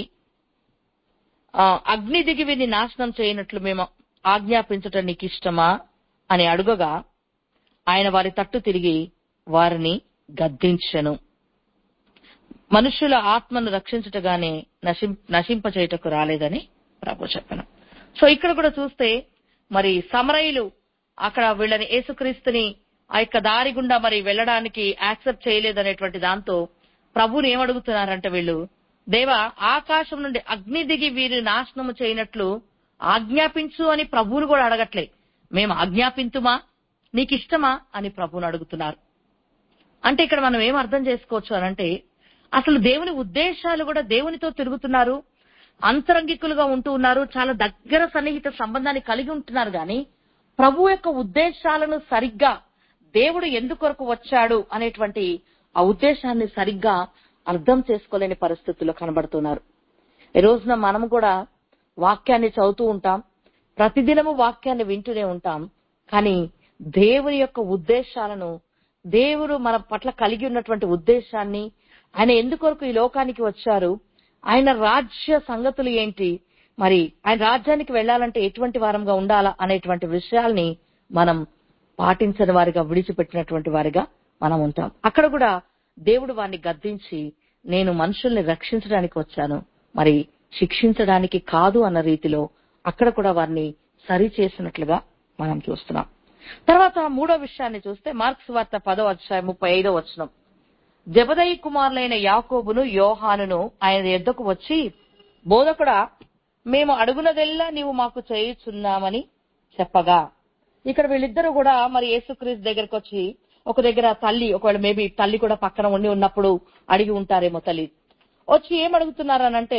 ఆ, అగ్ని దిగి వీరిని నాశనం చేయనట్లు మేము ఆజ్ఞాపించటం నీకు ఇష్టమా అని అడుగగా ఆయన వారి తట్టు తిరిగి వారిని గద్దించెను మనుషుల ఆత్మను రక్షించుటగానే నశిం నశింపచేయటకు రాలేదని ప్రభు చెప్పను సో ఇక్కడ కూడా చూస్తే మరి సమరయులు అక్కడ వీళ్ళని యేసుక్రీస్తుని ఆ యొక్క దారి గుండా మరి వెళ్ళడానికి యాక్సెప్ట్ చేయలేదనేటువంటి దాంతో ప్రభుని ఏమడుగుతున్నారంటే వీళ్ళు దేవా ఆకాశం నుండి అగ్ని దిగి వీరు నాశనము చేయనట్లు ఆజ్ఞాపించు అని ప్రభువును కూడా అడగట్లే మేము ఆజ్ఞాపింతుమా నీకు ఇష్టమా అని ప్రభువుని అడుగుతున్నారు అంటే ఇక్కడ మనం ఏం అర్థం చేసుకోవచ్చు అనంటే అసలు దేవుని ఉద్దేశాలు కూడా దేవునితో తిరుగుతున్నారు అంతరంగికులుగా ఉంటూ ఉన్నారు చాలా దగ్గర సన్నిహిత సంబంధాన్ని కలిగి ఉంటున్నారు గాని ప్రభు యొక్క ఉద్దేశాలను సరిగ్గా దేవుడు ఎందుకొరకు వచ్చాడు అనేటువంటి ఆ ఉద్దేశాన్ని సరిగ్గా అర్థం చేసుకోలేని పరిస్థితుల్లో కనబడుతున్నారు ఈ రోజున మనం కూడా వాక్యాన్ని చదువుతూ ఉంటాం ప్రతిదినము వాక్యాన్ని వింటూనే ఉంటాం కానీ దేవుని యొక్క ఉద్దేశాలను దేవుడు మన పట్ల కలిగి ఉన్నటువంటి ఉద్దేశాన్ని ఆయన ఎందుకొరకు ఈ లోకానికి వచ్చారు ఆయన రాజ్య సంగతులు ఏంటి మరి ఆయన రాజ్యానికి వెళ్ళాలంటే ఎటువంటి వారంగా ఉండాలా అనేటువంటి విషయాల్ని మనం పాటించని వారిగా విడిచిపెట్టినటువంటి వారిగా మనం ఉంటాం అక్కడ కూడా దేవుడు వారిని గద్దించి నేను మనుషుల్ని రక్షించడానికి వచ్చాను మరి శిక్షించడానికి కాదు అన్న రీతిలో అక్కడ కూడా వారిని సరి చేసినట్లుగా మనం చూస్తున్నాం తర్వాత మూడో విషయాన్ని చూస్తే మార్క్స్ వార్త పదో అధ్యాయం ముప్పై ఐదో వచనం జబదయి కుమారులైన యాకోబును యోహానును ఆయన ఎద్దకు వచ్చి బోధకుడా మేము అడుగునదెల్లా నీవు మాకు చేయుచున్నామని చెప్పగా ఇక్కడ వీళ్ళిద్దరూ కూడా మరి యేసుక్రీస్తు దగ్గరకు వచ్చి ఒక దగ్గర తల్లి ఒకవేళ మేబీ తల్లి కూడా పక్కన ఉండి ఉన్నప్పుడు అడిగి ఉంటారేమో తల్లి వచ్చి ఏం అడుగుతున్నారనంటే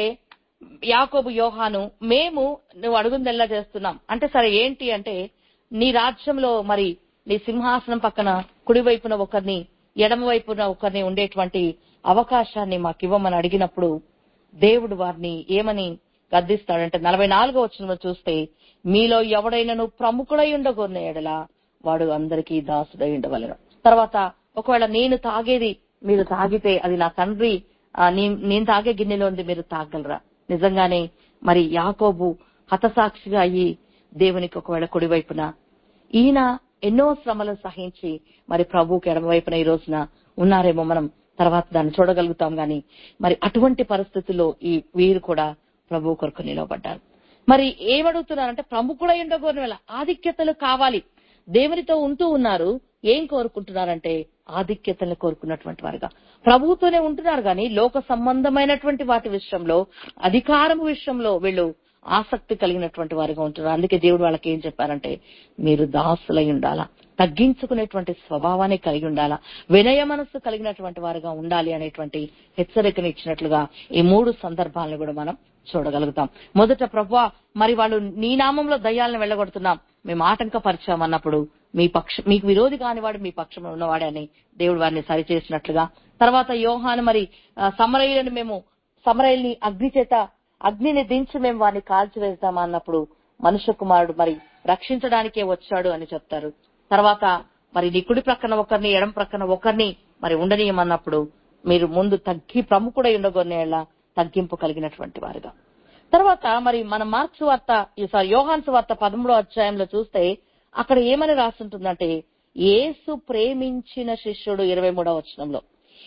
యాకోబు యోహాను మేము నువ్వు అడుగుందెల్లా చేస్తున్నాం అంటే సరే ఏంటి అంటే నీ రాజ్యంలో మరి నీ సింహాసనం పక్కన కుడి వైపున ఒకరిని ఎడమ వైపున ఒకరిని ఉండేటువంటి అవకాశాన్ని మాకు ఇవ్వమని అడిగినప్పుడు దేవుడు వారిని ఏమని గద్దిస్తాడంటే నలభై నాలుగో వచ్చిన చూస్తే మీలో ఎవడైనను ప్రముఖుడై ఉండగొన్న ఎడల వాడు అందరికీ దాసుడై ఉండవలను తర్వాత ఒకవేళ నేను తాగేది మీరు తాగితే అది నా తండ్రి ఆ, నీ- నేను తాగే గిన్నెలో ఉంది మీరు తాగలరా నిజంగానే మరి యాకోబు హతసాక్షిగా అయ్యి దేవునికి ఒకవేళ కుడివైపున ఈయన ఎన్నో శ్రమలు సహించి మరి ప్రభువుకి ఎడమవైపున ఈ రోజున ఉన్నారేమో మనం తర్వాత దాన్ని చూడగలుగుతాం గాని మరి అటువంటి పరిస్థితుల్లో ఈ వీరు కూడా ప్రభు కొరకు నిలవబడ్డారు మరి ఏమడుగుతున్నారంటే ప్రముఖుడై ఉండగోని వేళ ఆధిక్యతలు కావాలి దేవునితో ఉంటూ ఉన్నారు ఏం కోరుకుంటున్నారంటే ఆధిక్యతలను కోరుకున్నటువంటి వారుగా ప్రభువుతోనే ఉంటున్నారు కానీ లోక సంబంధమైనటువంటి వాటి విషయంలో అధికారం విషయంలో వీళ్ళు ఆసక్తి కలిగినటువంటి వారిగా ఉంటున్నారు అందుకే దేవుడు వాళ్ళకి ఏం చెప్పారంటే మీరు దాసులై ఉండాలా తగ్గించుకునేటువంటి స్వభావాన్ని కలిగి ఉండాలా వినయ మనస్సు కలిగినటువంటి వారుగా ఉండాలి అనేటువంటి హెచ్చరికను ఇచ్చినట్లుగా ఈ మూడు సందర్భాలను కూడా మనం చూడగలుగుతాం మొదట ప్రభా మరి వాళ్ళు నీ నామంలో దయ్యాలను వెళ్ళగొడుతున్నాం మేము ఆటంకపరిచామన్నప్పుడు మీ పక్ష మీకు విరోధి కానివాడు మీ పక్షంలో ఉన్నవాడే అని దేవుడు వారిని సరిచేసినట్లుగా తర్వాత యోహాను మరి ఆ, సమరయులను మేము సమరయుల్ని అగ్ని చేత అగ్నిని దించి మేము వారిని కాల్చివేస్తామా అన్నప్పుడు మనుష్య కుమారుడు మరి రక్షించడానికే వచ్చాడు అని చెప్తారు తర్వాత మరి నీ కుడి ప్రక్కన ఒకరిని ఎడం ప్రక్కన ఒకరిని మరి ఉండనీయమన్నప్పుడు మీరు ముందు తగ్గి ప్రముఖుడై ఉండగొనేలా తగ్గింపు కలిగినటువంటి వారుగా తర్వాత మరి మన మార్క్స్ వార్త సారీ యోహాన్స్ వార్త పదమూడో అధ్యాయంలో చూస్తే అక్కడ ఏమని రాస్తుంటుందంటే యేసు ప్రేమించిన శిష్యుడు ఇరవై మూడో వచనంలో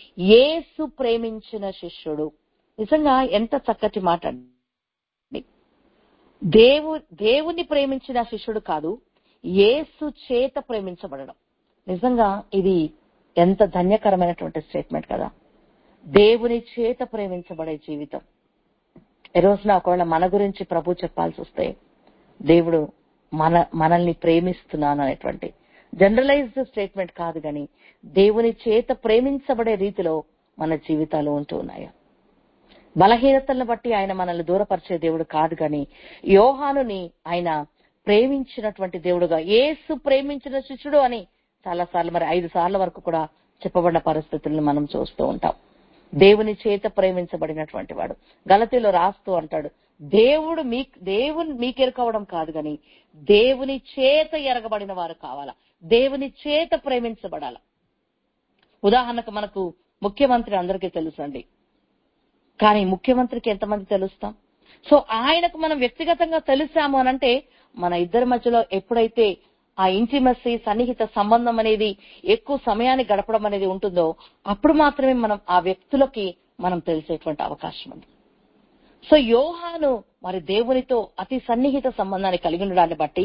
యేసు ప్రేమించిన శిష్యుడు నిజంగా ఎంత చక్కటి మాట అండి దేవు దేవుని ప్రేమించిన శిష్యుడు కాదు యేసు చేత ప్రేమించబడడం నిజంగా ఇది ఎంత ధన్యకరమైనటువంటి స్టేట్మెంట్ కదా దేవుని చేత ప్రేమించబడే జీవితం ఈ రోజున ఒకవేళ మన గురించి ప్రభు చెప్పాల్సి వస్తే దేవుడు మన మనల్ని ప్రేమిస్తున్నాను అనేటువంటి జనరలైజ్డ్ స్టేట్మెంట్ కాదు గాని దేవుని చేత ప్రేమించబడే రీతిలో మన జీవితాలు ఉంటూ ఉన్నాయా బలహీనతలను బట్టి ఆయన మనల్ని దూరపరిచే దేవుడు కాదు గాని యోహానుని ఆయన ప్రేమించినటువంటి దేవుడుగా యేసు ప్రేమించిన శిష్యుడు అని చాలా సార్లు మరి ఐదు సార్ల వరకు కూడా చెప్పబడిన పరిస్థితులను మనం చూస్తూ ఉంటాం దేవుని చేత ప్రేమించబడినటువంటి వాడు గలతీలో రాస్తూ అంటాడు దేవుడు మీ దేవుని మీకెరకవడం కాదు గాని దేవుని చేత ఎరగబడిన వారు కావాలా దేవుని చేత ప్రేమించబడాల ఉదాహరణకు మనకు ముఖ్యమంత్రి అందరికీ తెలుసండి కానీ ముఖ్యమంత్రికి ఎంతమంది తెలుస్తాం సో ఆయనకు మనం వ్యక్తిగతంగా తెలుసాము అనంటే మన ఇద్దరి మధ్యలో ఎప్పుడైతే ఆ ఇంటిమసీ సన్నిహిత సంబంధం అనేది ఎక్కువ సమయాన్ని గడపడం అనేది ఉంటుందో అప్పుడు మాత్రమే మనం ఆ వ్యక్తులకి మనం తెలిసేటువంటి అవకాశం ఉంది సో యోహాను మరి దేవునితో అతి సన్నిహిత సంబంధాన్ని కలిగి ఉండడాన్ని బట్టి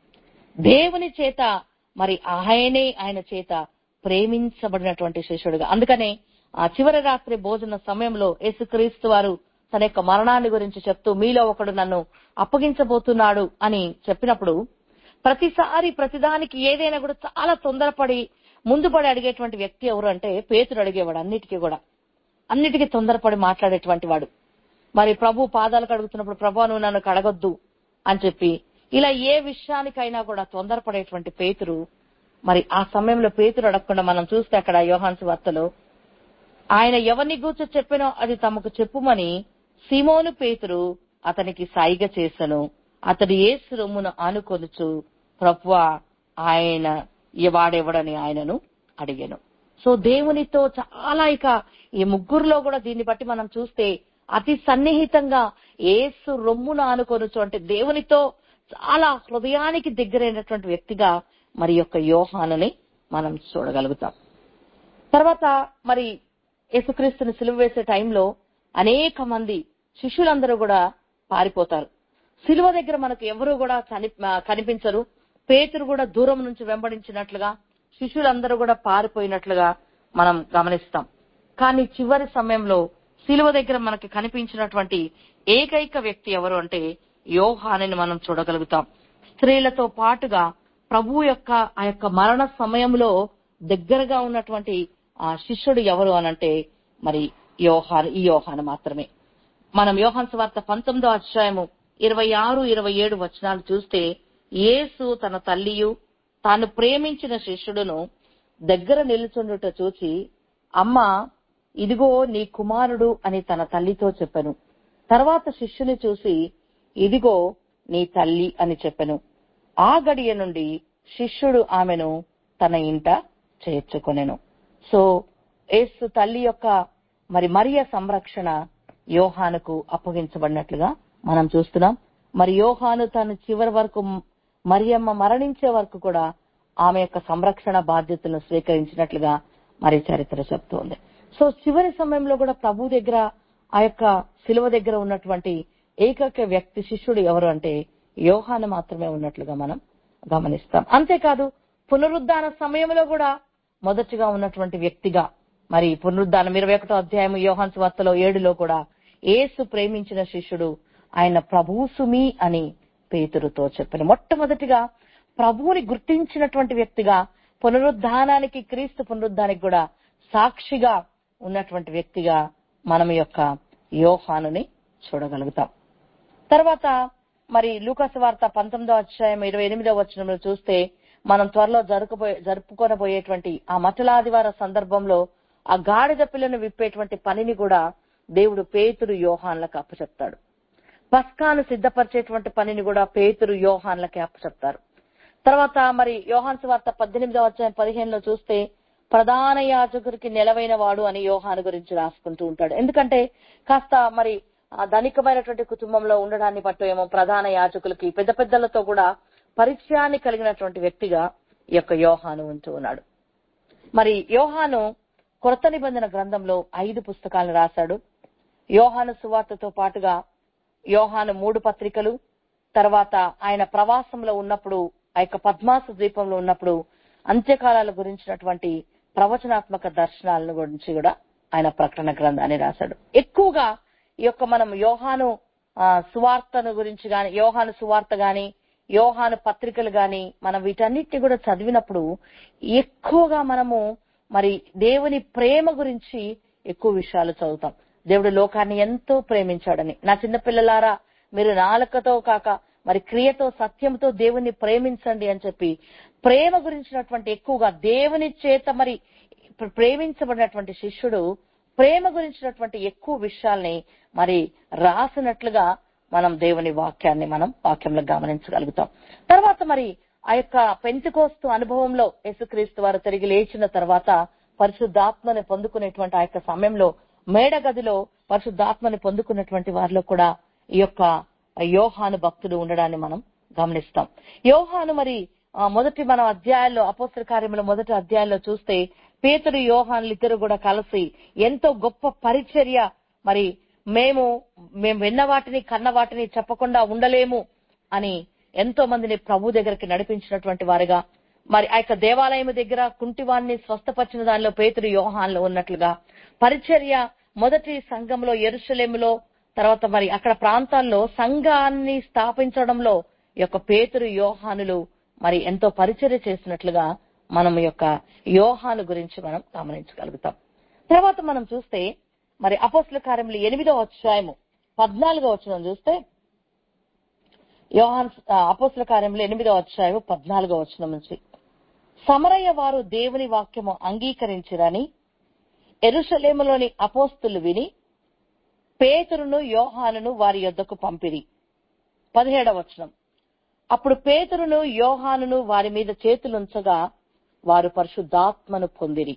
దేవుని చేత మరి ఆయనే ఆయన చేత ప్రేమించబడినటువంటి శిష్యుడుగా అందుకనే ఆ చివరి రాత్రి భోజన సమయంలో యేసుక్రీస్తు వారు తన యొక్క మరణాన్ని గురించి చెప్తూ మీలో ఒకడు నన్ను అప్పగించబోతున్నాడు అని చెప్పినప్పుడు ప్రతిసారి ప్రతిదానికి ఏదైనా కూడా చాలా తొందరపడి ముందుపడి అడిగేటువంటి వ్యక్తి ఎవరు అంటే పేతుడు అడిగేవాడు అన్నిటికీ కూడా అన్నిటికీ తొందరపడి మాట్లాడేటువంటి వాడు మరి ప్రభు పాదాలు కడుగుతున్నప్పుడు ప్రభు నువ్వు నన్ను కడగొద్దు అని చెప్పి ఇలా ఏ విషయానికైనా కూడా తొందరపడేటువంటి పేతురు మరి ఆ సమయంలో పేతురు అడగకుండా మనం చూస్తే అక్కడ యోహాన్స్ వార్తలో ఆయన ఎవరిని గూర్చి చెప్పినో అది తమకు చెప్పుమని సీమోను పేతురు అతనికి సాయిగ చేసను అతడు ఏసు రొమ్మును ఆనుకొనుచు ప్రభువా ఆయన వాడెవడని ఆయనను అడిగాను సో దేవునితో చాలా ఇక ఈ ముగ్గురులో కూడా దీన్ని బట్టి మనం చూస్తే అతి సన్నిహితంగా ఏసు రొమ్మును ఆనుకొనుచు అంటే దేవునితో చాలా హృదయానికి దగ్గరైనటువంటి వ్యక్తిగా మరి యొక్క యోహానుని మనం చూడగలుగుతాం తర్వాత మరి యేసుక్రీస్తుని సిలువ వేసే టైంలో అనేక మంది శిష్యులందరూ కూడా పారిపోతారు సిలువ దగ్గర మనకు ఎవరు కూడా కని కనిపించరు పేతురు కూడా దూరం నుంచి వెంబడించినట్లుగా శిష్యులందరూ కూడా పారిపోయినట్లుగా మనం గమనిస్తాం కానీ చివరి సమయంలో సిలువ దగ్గర మనకి కనిపించినటువంటి ఏకైక వ్యక్తి ఎవరు అంటే యోహానిని మనం చూడగలుగుతాం స్త్రీలతో పాటుగా ప్రభు యొక్క ఆ యొక్క మరణ సమయంలో దగ్గరగా ఉన్నటువంటి ఆ శిష్యుడు ఎవరు అనంటే మరి యోహాన్ ఈ యోహాను మాత్రమే మనం యోహాన్ స్వార్త పంతొమ్మిదో అధ్యాయము ఇరవై ఆరు ఇరవై ఏడు వచనాలు చూస్తే యేసు తన తల్లియు తాను ప్రేమించిన శిష్యుడును దగ్గర నిలుచుండుట చూచి అమ్మ ఇదిగో నీ కుమారుడు అని తన తల్లితో చెప్పెను తర్వాత శిష్యుని చూసి ఇదిగో నీ తల్లి అని చెప్పెను ఆ గడియ నుండి శిష్యుడు ఆమెను తన ఇంట చేర్చుకొనెను సో యేసు తల్లి యొక్క మరి మరియ సంరక్షణ యోహానుకు అప్పగించబడినట్లుగా మనం చూస్తున్నాం మరి యోహాను తను చివరి వరకు మరియమ్మ మరణించే వరకు కూడా ఆమె యొక్క సంరక్షణ బాధ్యతలను స్వీకరించినట్లుగా మరి చరిత్ర చెప్తోంది సో చివరి సమయంలో కూడా ప్రభు దగ్గర ఆ యొక్క శిలువ దగ్గర ఉన్నటువంటి ఏకైక వ్యక్తి శిష్యుడు ఎవరు అంటే యోహాను మాత్రమే ఉన్నట్లుగా మనం గమనిస్తాం అంతేకాదు పునరుద్ధాన సమయంలో కూడా మొదటిగా ఉన్నటువంటి వ్యక్తిగా మరి పునరుద్ధానం ఇరవై ఒకటో అధ్యాయం యోహాన్స్ వార్తలో ఏడులో కూడా ఏసు ప్రేమించిన శిష్యుడు ఆయన ప్రభువు సుమి అని పేతురుతో చెప్పిన మొట్టమొదటిగా ప్రభువుని గుర్తించినటువంటి వ్యక్తిగా పునరుద్ధానానికి క్రీస్తు పునరుద్ధానికి కూడా సాక్షిగా ఉన్నటువంటి వ్యక్తిగా మనం యొక్క యోహానుని చూడగలుగుతాం తర్వాత మరి లూకాసు వార్త పంతొమ్మిదో అధ్యాయం ఇరవై ఎనిమిదో వచనంలో చూస్తే మనం త్వరలో జరుపుకోబోయే జరుపుకొనబోయేటువంటి ఆ మటలాదివార సందర్భంలో ఆ గాడిద పిల్లను విప్పేటువంటి పనిని కూడా దేవుడు పేతురు యోహాన్లకు అప్పచెప్తాడు పస్కాను సిద్ధపరిచేటువంటి పనిని కూడా పేతురు యోహాన్లకి అప్పచెప్తారు తర్వాత మరి యోహాన్స్ వార్త పద్దెనిమిదో అధ్యాయం పదిహేనులో చూస్తే ప్రధాన యాజకుడికి నెలవైన వాడు అని యోహాను గురించి రాసుకుంటూ ఉంటాడు ఎందుకంటే కాస్త మరి ఆ ధనికమైనటువంటి కుటుంబంలో ఉండడాన్ని బట్టి ఏమో ప్రధాన యాజకులకి పెద్ద పెద్దలతో కూడా పరిచయాన్ని కలిగినటువంటి వ్యక్తిగా ఈ యొక్క యోహాను ఉంటూ ఉన్నాడు మరి యోహాను కొత్త నిబంధన గ్రంథంలో ఐదు పుస్తకాలను రాశాడు యోహాను సువార్తతో పాటుగా యోహాను మూడు పత్రికలు తర్వాత ఆయన ప్రవాసంలో ఉన్నప్పుడు ఆ యొక్క పద్మాస ద్వీపంలో ఉన్నప్పుడు అంత్యకాలాల గురించినటువంటి ప్రవచనాత్మక దర్శనాలను గురించి కూడా ఆయన ప్రకటన గ్రంథాన్ని రాశాడు ఎక్కువగా ఈ యొక్క మనం యోహాను ఆ, సువార్తను గురించి గాని యోహాను సువార్త గాని యోహాను పత్రికలు గాని మనం వీటన్నిటిని కూడా చదివినప్పుడు ఎక్కువగా మనము మరి దేవుని ప్రేమ గురించి ఎక్కువ విషయాలు చదువుతాం దేవుడు లోకాన్ని ఎంతో ప్రేమించాడని నా చిన్న పిల్లలారా మీరు నాలుకతో కాక మరి క్రియతో సత్యంతో దేవుణ్ణి ప్రేమించండి అని చెప్పి ప్రేమ గురించినటువంటి ఎక్కువగా దేవుని చేత మరి ప్ర- ప్రేమించబడినటువంటి శిష్యుడు ప్రేమ గురించినటువంటి ఎక్కువ విషయాల్ని మరి రాసినట్లుగా మనం దేవుని వాక్యాన్ని మనం వాక్యంలో గమనించగలుగుతాం తర్వాత మరి ఆ యొక్క పెంతికోస్తు అనుభవంలో యేసుక్రీస్తు వారు తిరిగి లేచిన తర్వాత పరిశుద్ధాత్మని పొందుకునేటువంటి ఆ యొక్క సమయంలో మేడ గదిలో పరిశుద్ధాత్మని పొందుకున్నటువంటి వారిలో కూడా ఈ యొక్క యోహాను భక్తుడు ఉండడాన్ని మనం గమనిస్తాం యోహాను మరి ఆ, మొదటి మనం అధ్యాయాల్లో అపోస్తల కార్యముల మొదటి అధ్యాయంలో చూస్తే పేతుడు యోహానులు ఇద్దరు కూడా కలిసి ఎంతో గొప్ప పరిచర్య మరి మేము మేము విన్న వాటిని కన్న వాటిని చెప్పకుండా ఉండలేము అని ఎంతో మందిని ప్రభు దగ్గరికి నడిపించినటువంటి వారుగా మరి ఆ యొక్క దేవాలయం దగ్గర కుంటివాణ్ణి స్వస్థపరిచిన దానిలో పేతుడు యోహాన్లో ఉన్నట్లుగా పరిచర్య మొదటి సంఘంలో ఎరుసలేములో తర్వాత మరి అక్కడ ప్రాంతాల్లో సంఘాన్ని స్థాపించడంలో ఈ యొక్క పేతురు యోహానులు మరి ఎంతో పరిచర్య చేసినట్లుగా మనం ఈ యొక్క యోహాను గురించి మనం గమనించగలుగుతాం తర్వాత మనం చూస్తే మరి అపోస్ల కార్యములు ఎనిమిదో అధ్యాయము పద్నాలుగో వచనం చూస్తే యోహాన్ అపోస్ల కార్యములు ఎనిమిదో అధ్యాయము పద్నాలుగో వచనం నుంచి సమరయ్య వారు దేవుని వాక్యము అంగీకరించిరని ఎరుషలేములోని అపోస్తులు విని పేతురును యోహానును వారి యొద్దకు పంపిరి పదిహేడవ వచనం అప్పుడు పేతురును యోహానును వారి మీద చేతులుంచగా వారు పరిశుద్ధాత్మను పొందిరి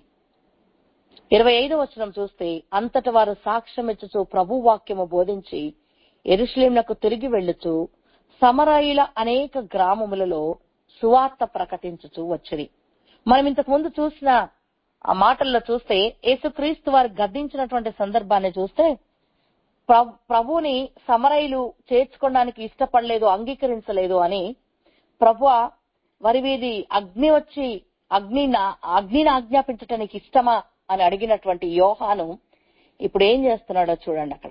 ఇరవై ఐదో వచనం చూస్తే అంతట వారు సాక్ష్యమిచ్చుచు ప్రభు వాక్యము బోధించి ఎరుషలేమునకు తిరిగి వెళ్ళుచు సమరాయిల అనేక గ్రామములలో సువార్త ప్రకటించుచు వచ్చిరి మనం ఇంతకు ముందు చూసిన ఆ మాటల్లో చూస్తే యేసుక్రీస్తు వారు గద్దించినటువంటి సందర్భాన్ని చూస్తే ప్ర- ప్రభువుని సమరయులు చేర్చుకోవడానికి ఇష్టపడలేదు అంగీకరించలేదు అని ప్రభు వరి వీధి అగ్ని వచ్చి అగ్ని అగ్నిని ఆజ్ఞాపించటానికి ఇష్టమా అని అడిగినటువంటి యోహాను ఇప్పుడు ఏం చేస్తున్నాడో చూడండి అక్కడ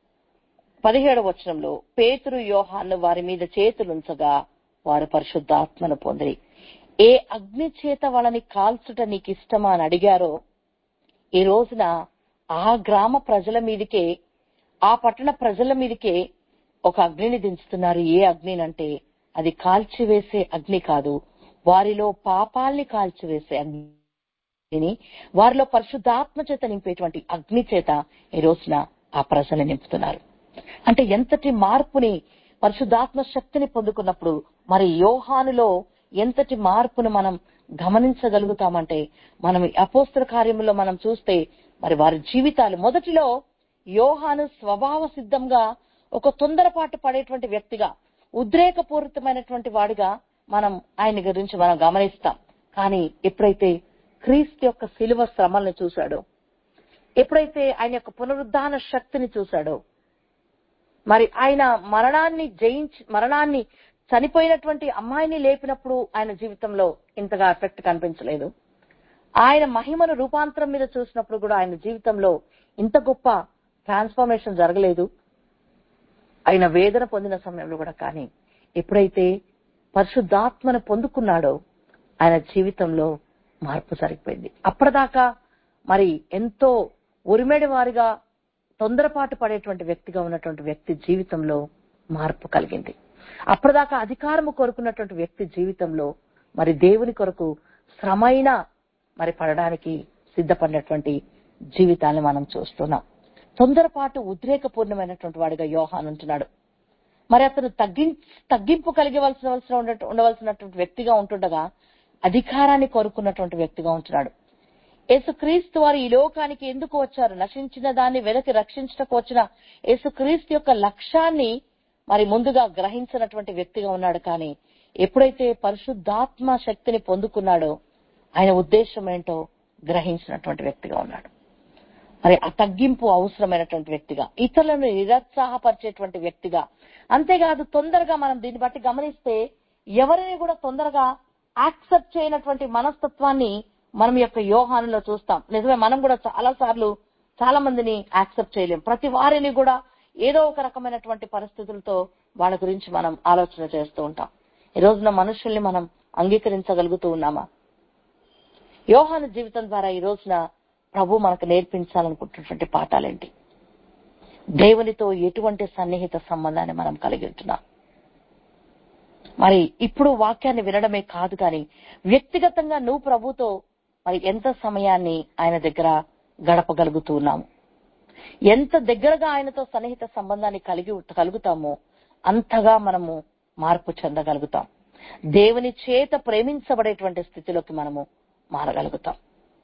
పదిహేడవ వచనంలో పేతురు యోహాను వారి మీద చేతులుంచగా వారు పరిశుద్ధాత్మను పొందిరి ఏ అగ్ని చేత వాళ్ళని కాల్చుట నీకు ఇష్టమా అని అడిగారో ఈ రోజున ఆ గ్రామ ప్రజల మీదకే ఆ పట్టణ ప్రజల మీదకే ఒక అగ్నిని దించుతున్నారు ఏ అగ్నినంటే అది కాల్చివేసే అగ్ని కాదు వారిలో పాపాల్ని కాల్చివేసే అగ్నిని వారిలో పరిశుద్ధాత్మ చేత నింపేటువంటి అగ్ని చేత ఈ రోజున ఆ ప్రజల్ని నింపుతున్నారు అంటే ఎంతటి మార్పుని పరిశుద్ధాత్మ శక్తిని పొందుకున్నప్పుడు మరి యోహానులో ఎంతటి మార్పును మనం గమనించగలుగుతామంటే మనం ఈ అపోస్తల కార్యములో మనం చూస్తే మరి వారి జీవితాలు మొదటిలో యోహాను స్వభావ సిద్ధంగా ఒక తొందరపాటు పడేటువంటి వ్యక్తిగా ఉద్రేకపూరితమైనటువంటి వాడిగా మనం ఆయన గురించి మనం గమనిస్తాం కానీ ఎప్పుడైతే క్రీస్తు యొక్క శిలువ శ్రమల్ని చూశాడో ఎప్పుడైతే ఆయన యొక్క పునరుద్ధాన శక్తిని చూశాడో మరి ఆయన మరణాన్ని జయించి మరణాన్ని చనిపోయినటువంటి అమ్మాయిని లేపినప్పుడు ఆయన జీవితంలో ఇంతగా ఎఫెక్ట్ కనిపించలేదు ఆయన మహిమను రూపాంతరం మీద చూసినప్పుడు కూడా ఆయన జీవితంలో ఇంత గొప్ప ట్రాన్స్ఫర్మేషన్ జరగలేదు ఆయన వేదన పొందిన సమయంలో కూడా కానీ ఎప్పుడైతే పరిశుద్ధాత్మను పొందుకున్నాడో ఆయన జీవితంలో మార్పు జరిగిపోయింది అప్పటిదాకా మరి ఎంతో ఉరిమేడి వారిగా తొందరపాటు పడేటువంటి వ్యక్తిగా ఉన్నటువంటి వ్యక్తి జీవితంలో మార్పు కలిగింది అప్పటిదాకా అధికారము కోరుకున్నటువంటి వ్యక్తి జీవితంలో మరి దేవుని కొరకు శ్రమైన మరి పడడానికి సిద్ధపడినటువంటి జీవితాన్ని మనం చూస్తున్నాం తొందరపాటు ఉద్రేకపూర్ణమైనటువంటి వాడిగా యోహాన్ ఉంటున్నాడు మరి అతను తగ్గి తగ్గింపు కలిగవలసిన ఉండట- ఉండవలసినటువంటి వ్యక్తిగా ఉంటుండగా అధికారాన్ని కోరుకున్నటువంటి వ్యక్తిగా ఉంటున్నాడు యేసుక్రీస్తు వారు ఈ లోకానికి ఎందుకు వచ్చారు నశించిన దాన్ని వెనక్కి రక్షించటకు వచ్చిన యేసుక్రీస్తు యొక్క లక్ష్యాన్ని మరి ముందుగా గ్రహించినటువంటి వ్యక్తిగా ఉన్నాడు కానీ ఎప్పుడైతే పరిశుద్ధాత్మ శక్తిని పొందుకున్నాడో ఆయన ఉద్దేశం ఏంటో గ్రహించినటువంటి వ్యక్తిగా ఉన్నాడు మరి ఆ తగ్గింపు అవసరమైనటువంటి వ్యక్తిగా ఇతరులను నిరుత్సాహపరిచేటువంటి వ్యక్తిగా అంతేకాదు తొందరగా మనం దీన్ని బట్టి గమనిస్తే ఎవరిని కూడా తొందరగా యాక్సెప్ట్ చేయనటువంటి మనస్తత్వాన్ని మనం యొక్క యోహానులో చూస్తాం నిజమే మనం కూడా చాలా సార్లు చాలా మందిని యాక్సెప్ట్ చేయలేం ప్రతి వారిని కూడా ఏదో ఒక రకమైనటువంటి పరిస్థితులతో వాళ్ళ గురించి మనం ఆలోచన చేస్తూ ఉంటాం ఈ రోజున మనుషుల్ని మనం అంగీకరించగలుగుతూ ఉన్నామా యోహాను జీవితం ద్వారా ఈ రోజున ప్రభు మనకు నేర్పించాలనుకుంటున్నటువంటి పాఠాలేంటి దేవునితో ఎటువంటి సన్నిహిత సంబంధాన్ని మనం కలిగి ఉంటున్నాం మరి ఇప్పుడు వాక్యాన్ని వినడమే కాదు కానీ వ్యక్తిగతంగా నువ్వు ప్రభుతో మరి ఎంత సమయాన్ని ఆయన దగ్గర గడపగలుగుతూ ఉన్నాము ఎంత దగ్గరగా ఆయనతో సన్నిహిత సంబంధాన్ని కలిగి కలుగుతామో అంతగా మనము మార్పు చెందగలుగుతాం దేవుని చేత ప్రేమించబడేటువంటి స్థితిలోకి మనము మారగలుగుతాం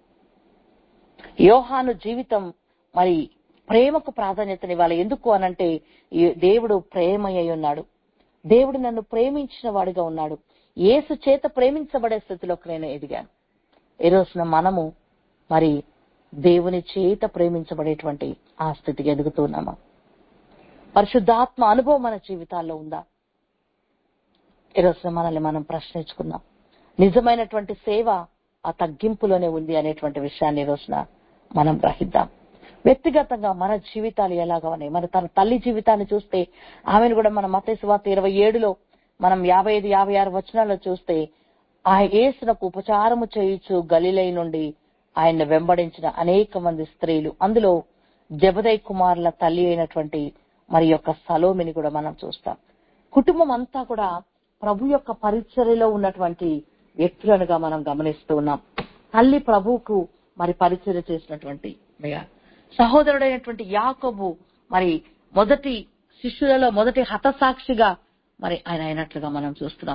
యోహాను జీవితం మరి ప్రేమకు ప్రాధాన్యతనివ్వాలి ఎందుకు అనంటే ఈ దేవుడు ప్రేమయ్య ఉన్నాడు దేవుడు నన్ను ప్రేమించిన వాడిగా ఉన్నాడు యేసు చేత ప్రేమించబడే స్థితిలోకి నేను ఎదిగాను ఈ రోజున మనము మరి దేవుని చేత ప్రేమించబడేటువంటి ఆ స్థితికి ఎదుగుతున్నామా పరిశుద్ధాత్మ అనుభవం మన జీవితాల్లో ఉందా ఈ రోజున మనల్ని మనం ప్రశ్నించుకుందాం నిజమైనటువంటి సేవ ఆ తగ్గింపులోనే ఉంది అనేటువంటి విషయాన్ని ఈ రోజున మనం గ్రహిద్దాం వ్యక్తిగతంగా మన జీవితాలు ఎలాగా ఉన్నాయి మన తన తల్లి జీవితాన్ని చూస్తే ఆమెను కూడా మన మత వార్త ఇరవై ఏడులో మనం యాభై ఐదు యాభై ఆరు వచనాల్లో చూస్తే ఆ యేసునకు ఉపచారము చేయుచు గలిలై నుండి ఆయన వెంబడించిన అనేక మంది స్త్రీలు అందులో జబదయ్ కుమారుల తల్లి అయినటువంటి మరి యొక్క సలోమిని కూడా మనం చూస్తాం కుటుంబం అంతా కూడా ప్రభు యొక్క పరిచర్యలో ఉన్నటువంటి వ్యక్తులనుగా మనం గమనిస్తూ ఉన్నాం తల్లి ప్రభువుకు మరి పరిచర్య చేసినటువంటి మెగా సహోదరుడైనటువంటి యాకోబు మరి మొదటి శిష్యులలో మొదటి హతసాక్షిగా మరి ఆయన అయినట్లుగా మనం చూస్తున్నాం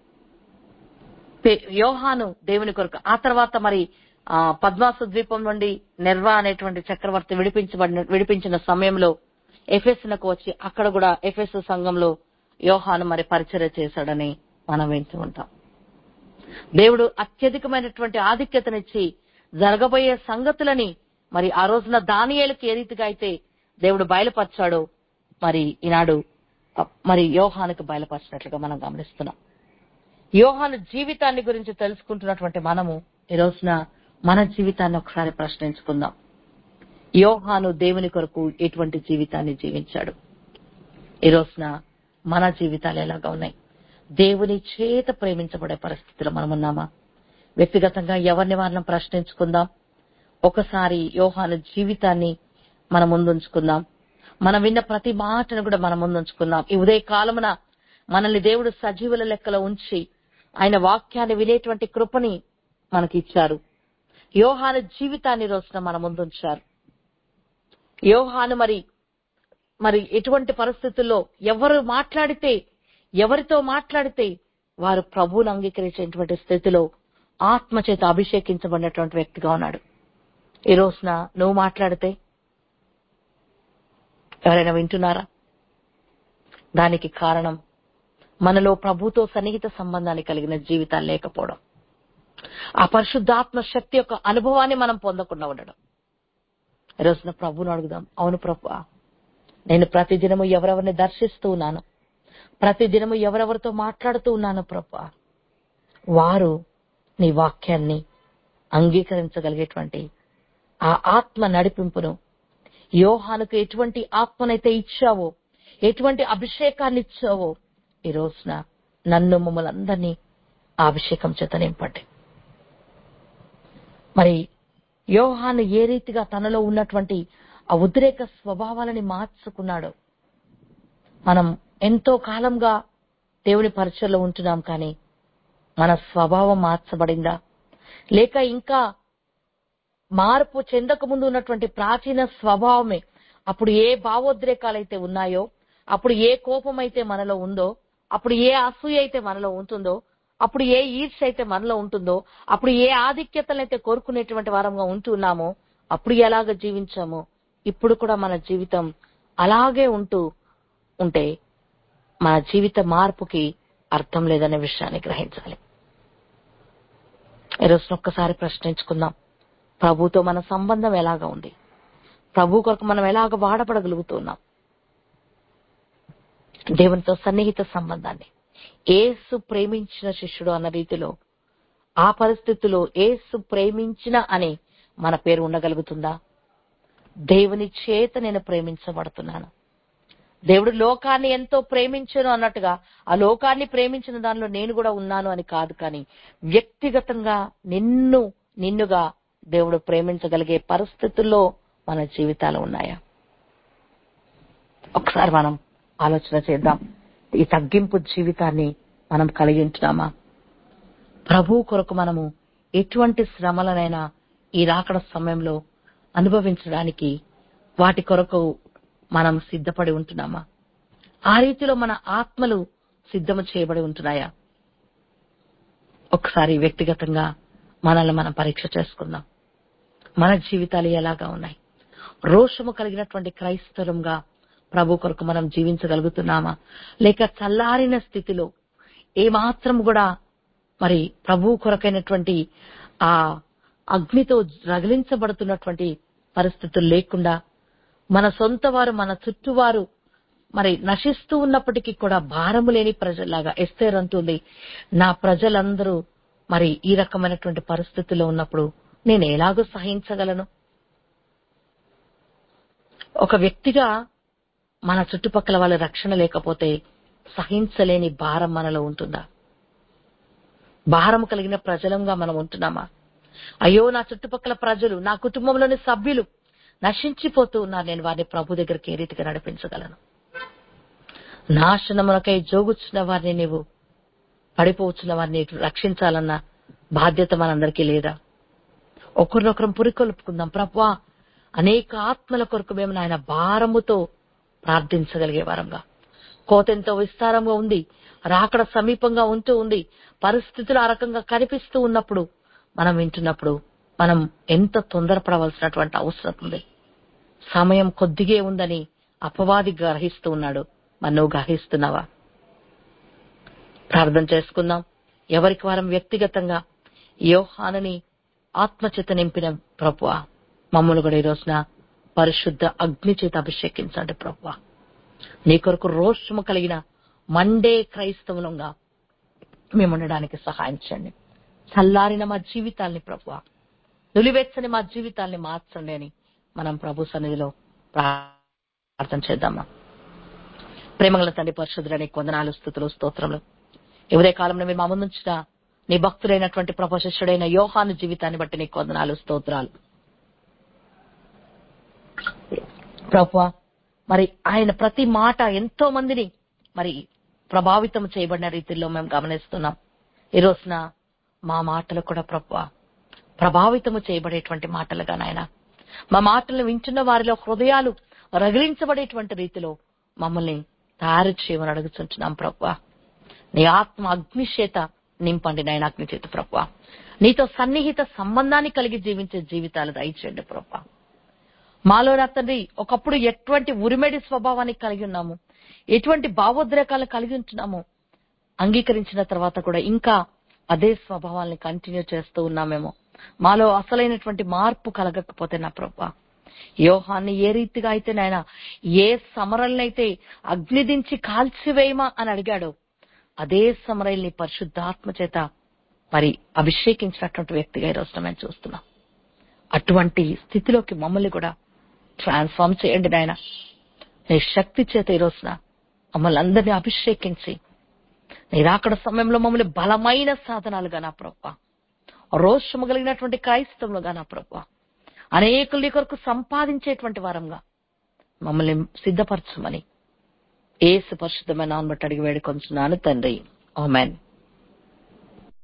పే- యోహాను దేవుని కొరకు ఆ తర్వాత మరి ఆ పద్మాసు ద్వీపం నుండి నెర్వా అనేటువంటి చక్రవర్తి విడిపించబడిన విడిపించిన సమయంలో ఎఫెస్నకు వచ్చి అక్కడ కూడా ఎఫెస్ సంఘంలో యోహాను మరి పరిచర్య చేశాడని మనం వింటూ ఉంటాం దేవుడు అత్యధికమైనటువంటి ఆధిక్యతనిచ్చి జరగబోయే సంగతులని మరి ఆ రోజున దానియేలుకి ఏ రీతిగా అయితే దేవుడు బయలుపరిచాడో మరి ఈనాడు ఆ, మరి యోహానికి బయలుపరిచినట్లుగా మనం గమనిస్తున్నాం యోహాను జీవితాన్ని గురించి తెలుసుకుంటున్నటువంటి మనము ఈ రోజున మన జీవితాన్ని ఒకసారి ప్రశ్నించుకుందాం యోహాను దేవుని కొరకు ఎటువంటి జీవితాన్ని జీవించాడు ఈ రోజున మన జీవితాలు ఎలాగా ఉన్నాయి దేవుని చేత ప్రేమించబడే పరిస్థితిలో మనం ఉన్నామా వ్యక్తిగతంగా ఎవరిని వారిని ప్రశ్నించుకుందాం ఒకసారి యోహాను జీవితాన్ని మన ముందుంచుకుందాం మనం విన్న ప్రతి మాటను కూడా మన ముందుంచుకుందాం ఈ ఉదయ కాలమున మనల్ని దేవుడు సజీవుల లెక్కలో ఉంచి ఆయన వాక్యాన్ని వినేటువంటి కృపని మనకి ఇచ్చారు యోహాను జీవితాన్ని ఈ రోజున మన ముందుంచారు యోహాను మరి మరి ఎటువంటి పరిస్థితుల్లో ఎవరు మాట్లాడితే ఎవరితో మాట్లాడితే వారు ప్రభువును అంగీకరించేటువంటి స్థితిలో ఆత్మ చేత అభిషేకించబడినటువంటి వ్యక్తిగా ఉన్నాడు ఈ రోజున నువ్వు మాట్లాడితే ఎవరైనా వింటున్నారా దానికి కారణం మనలో ప్రభుతో సన్నిహిత సంబంధాన్ని కలిగిన జీవితాలు లేకపోవడం ఆ పరిశుద్ధాత్మ శక్తి యొక్క అనుభవాన్ని మనం పొందకుండా ఉండడం ఈ రోజున ప్రభువును అడుగుదాం అవును ప్రభు నేను ప్రతిదినము ఎవరెవరిని దర్శిస్తూ ఉన్నాను ప్రతిదినము ఎవరెవరితో మాట్లాడుతూ ఉన్నాను ప్రభు వారు నీ వాక్యాన్ని అంగీకరించగలిగేటువంటి ఆ ఆత్మ నడిపింపును యోహానుకు ఎటువంటి ఆత్మనైతే ఇచ్చావో ఎటువంటి అభిషేకాన్ని ఇచ్చావో ఈ రోజున నన్ను మమ్మల్ని అందరినీ ఆ అభిషేకం చేత నింపండి మరి యోహాను ఏ రీతిగా తనలో ఉన్నటువంటి ఆ ఉద్రేక స్వభావాలని మార్చుకున్నాడో మనం ఎంతో కాలంగా దేవుని పరిచయలో ఉంటున్నాం కానీ మన స్వభావం మార్చబడిందా లేక ఇంకా మార్పు చెందక ముందు ఉన్నటువంటి ప్రాచీన స్వభావమే అప్పుడు ఏ భావోద్రేకాలైతే ఉన్నాయో అప్పుడు ఏ కోపం అయితే మనలో ఉందో అప్పుడు ఏ అసూయ అయితే మనలో ఉంటుందో అప్పుడు ఏ ఈర్ష అయితే మనలో ఉంటుందో అప్పుడు ఏ ఆధిక్యతలైతే కోరుకునేటువంటి వారంగా ఉంటున్నామో అప్పుడు ఎలాగ జీవించామో ఇప్పుడు కూడా మన జీవితం అలాగే ఉంటూ ఉంటే మన జీవిత మార్పుకి అర్థం లేదనే విషయాన్ని గ్రహించాలి ఈరోజు ఒక్కసారి ప్రశ్నించుకుందాం ప్రభుతో మన సంబంధం ఎలాగా ఉంది ప్రభు కొరకు మనం ఎలాగ వాడపడగలుగుతున్నాం దేవునితో సన్నిహిత సంబంధాన్ని ఏసు ప్రేమించిన శిష్యుడు అన్న రీతిలో ఆ పరిస్థితిలో ఏసు ప్రేమించిన అని మన పేరు ఉండగలుగుతుందా దేవుని చేత నేను ప్రేమించబడుతున్నాను దేవుడు లోకాన్ని ఎంతో ప్రేమించను అన్నట్టుగా ఆ లోకాన్ని ప్రేమించిన దానిలో నేను కూడా ఉన్నాను అని కాదు కానీ వ్యక్తిగతంగా నిన్ను నిన్నుగా దేవుడు ప్రేమించగలిగే పరిస్థితుల్లో మన జీవితాలు ఉన్నాయా ఒకసారి మనం ఆలోచన చేద్దాం ఈ తగ్గింపు జీవితాన్ని మనం కలిగి ఉంటున్నామా ప్రభు కొరకు మనము ఎటువంటి శ్రమలనైనా ఈ రాకడ సమయంలో అనుభవించడానికి వాటి కొరకు మనం సిద్ధపడి ఉంటున్నామా ఆ రీతిలో మన ఆత్మలు సిద్ధము చేయబడి ఉంటున్నాయా ఒకసారి వ్యక్తిగతంగా మనల్ని మనం పరీక్ష చేసుకుందాం మన జీవితాలు ఎలాగా ఉన్నాయి రోషము కలిగినటువంటి క్రైస్తవంగా ప్రభు కొరకు మనం జీవించగలుగుతున్నామా లేక చల్లారిన స్థితిలో ఏమాత్రం కూడా మరి ప్రభు కొరకైనటువంటి ఆ అగ్నితో రగిలించబడుతున్నటువంటి పరిస్థితులు లేకుండా మన సొంత వారు మన చుట్టువారు మరి నశిస్తూ ఉన్నప్పటికీ కూడా భారము లేని ప్రజలాగా ఎస్తేర్ అంటుంది నా ప్రజలందరూ మరి ఈ రకమైనటువంటి పరిస్థితుల్లో ఉన్నప్పుడు నేను ఎలాగో సహించగలను ఒక వ్యక్తిగా మన చుట్టుపక్కల వాళ్ళ రక్షణ లేకపోతే సహించలేని భారం మనలో ఉంటుందా భారం కలిగిన ప్రజలంగా మనం ఉంటున్నామా అయ్యో నా చుట్టుపక్కల ప్రజలు నా కుటుంబంలోని సభ్యులు నశించిపోతూ ఉన్నారు నేను వారిని ప్రభు దగ్గరికి ఏ రీతిగా నడిపించగలను నాశనమునకై జోగుచున్న వారిని నీవు పడిపోవచ్చున్న వారిని రక్షించాలన్న బాధ్యత మనందరికీ లేదా ఒకరినొకరం పురికొల్పుకుందాం ప్రభా అనేక ఆత్మల కొరకు మేము నాయన భారముతో ప్రార్థించగలిగే వారంగా కోతెంతో విస్తారంగా ఉంది రాకడ సమీపంగా ఉంటూ ఉంది పరిస్థితులు ఆ రకంగా కనిపిస్తూ ఉన్నప్పుడు మనం వింటున్నప్పుడు మనం ఎంత తొందరపడవలసినటువంటి అవసరం ఉంది సమయం కొద్దిగే ఉందని అపవాది గ్రహిస్తూ ఉన్నాడు మరి నువ్వు గ్రహిస్తున్నావా ప్రార్థన చేసుకుందాం ఎవరికి వారం వ్యక్తిగతంగా యోహానని ఆత్మచేత నింపిన ప్రభువ మమ్మల్ని కూడా ఈ రోజున పరిశుద్ధ అగ్ని చేత అభిషేకించండి ప్రభువ నీ కొరకు రోషము కలిగిన మండే క్రైస్తవులంగా మేము ఉండడానికి సహాయం చేయండి చల్లారిన మా జీవితాల్ని ప్రభువ నులివెచ్చని మా జీవితాల్ని మార్చండి అని మనం ప్రభు సన్నిధిలో ప్రార్థన చేద్దామా ప్రేమగల తండ్రి పరిశుద్ధులని కొందనాలు స్థుతులు స్తోత్రములు ఎవరే కాలంలో మీరు మా ముందుంచిన నీ భక్తుడైనటువంటి ప్రభు శిష్యుడైన యోహాను జీవితాన్ని బట్టి నీ కొందనాలు స్తోత్రాలు ప్రభు మరి ఆయన ప్రతి మాట ఎంతో మందిని మరి ప్రభావితం చేయబడిన రీతిలో మేము గమనిస్తున్నాం ఈ రోజున మా మాటలు కూడా ప్రభు ప్రభావితము చేయబడేటువంటి మాటలుగా నాయన మా మాటలు వింటున్న వారిలో హృదయాలు రగిలించబడేటువంటి రీతిలో మమ్మల్ని తయారు చేయమని అడుగుతుంటున్నాం ప్రభు నీ ఆత్మ అగ్నిచేత నింపండి నాయన అగ్ని చేత ప్రభు నీతో సన్నిహిత సంబంధాన్ని కలిగి జీవించే జీవితాలు దయచేయండి ప్రభు మాలో నా తండ్రి ఒకప్పుడు ఎటువంటి ఉరిమెడి స్వభావాన్ని కలిగి ఉన్నాము ఎటువంటి భావోద్రేకాలు కలిగి ఉంటున్నాము అంగీకరించిన తర్వాత కూడా ఇంకా అదే స్వభావాల్ని కంటిన్యూ చేస్తూ ఉన్నామేమో మాలో అసలైనటువంటి మార్పు కలగకపోతే నా ప్రభా యోహాన్ని ఏ రీతిగా అయితే నాయన ఏ సమరల్నైతే అగ్ని దించి కాల్చివేయమా అని అడిగాడో అదే సమరల్ని పరిశుద్ధాత్మ చేత మరి అభిషేకించినటువంటి వ్యక్తిగా ఈ రోజున మేము చూస్తున్నాం అటువంటి స్థితిలోకి మమ్మల్ని కూడా ట్రాన్స్ఫార్మ్ చేయండి నాయన నీ శక్తి చేత ఈ రోజున మమ్మల్ని అందరినీ అభిషేకించి నీ రాకడ సమయంలో మమ్మల్ని బలమైన సాధనాలుగా నా ప్రభా రోషము కలిగినటువంటి క్రైస్తవులుగా నా ప్రభా అనేకులు నీ కొరకు సంపాదించేటువంటి వారంగా మమ్మల్ని సిద్ధపరచమని ఏసు పరిశుద్ధమైన నాన్న బట్టి అడిగి వేడుకొంచున్నాను తండ్రి ఆమెన్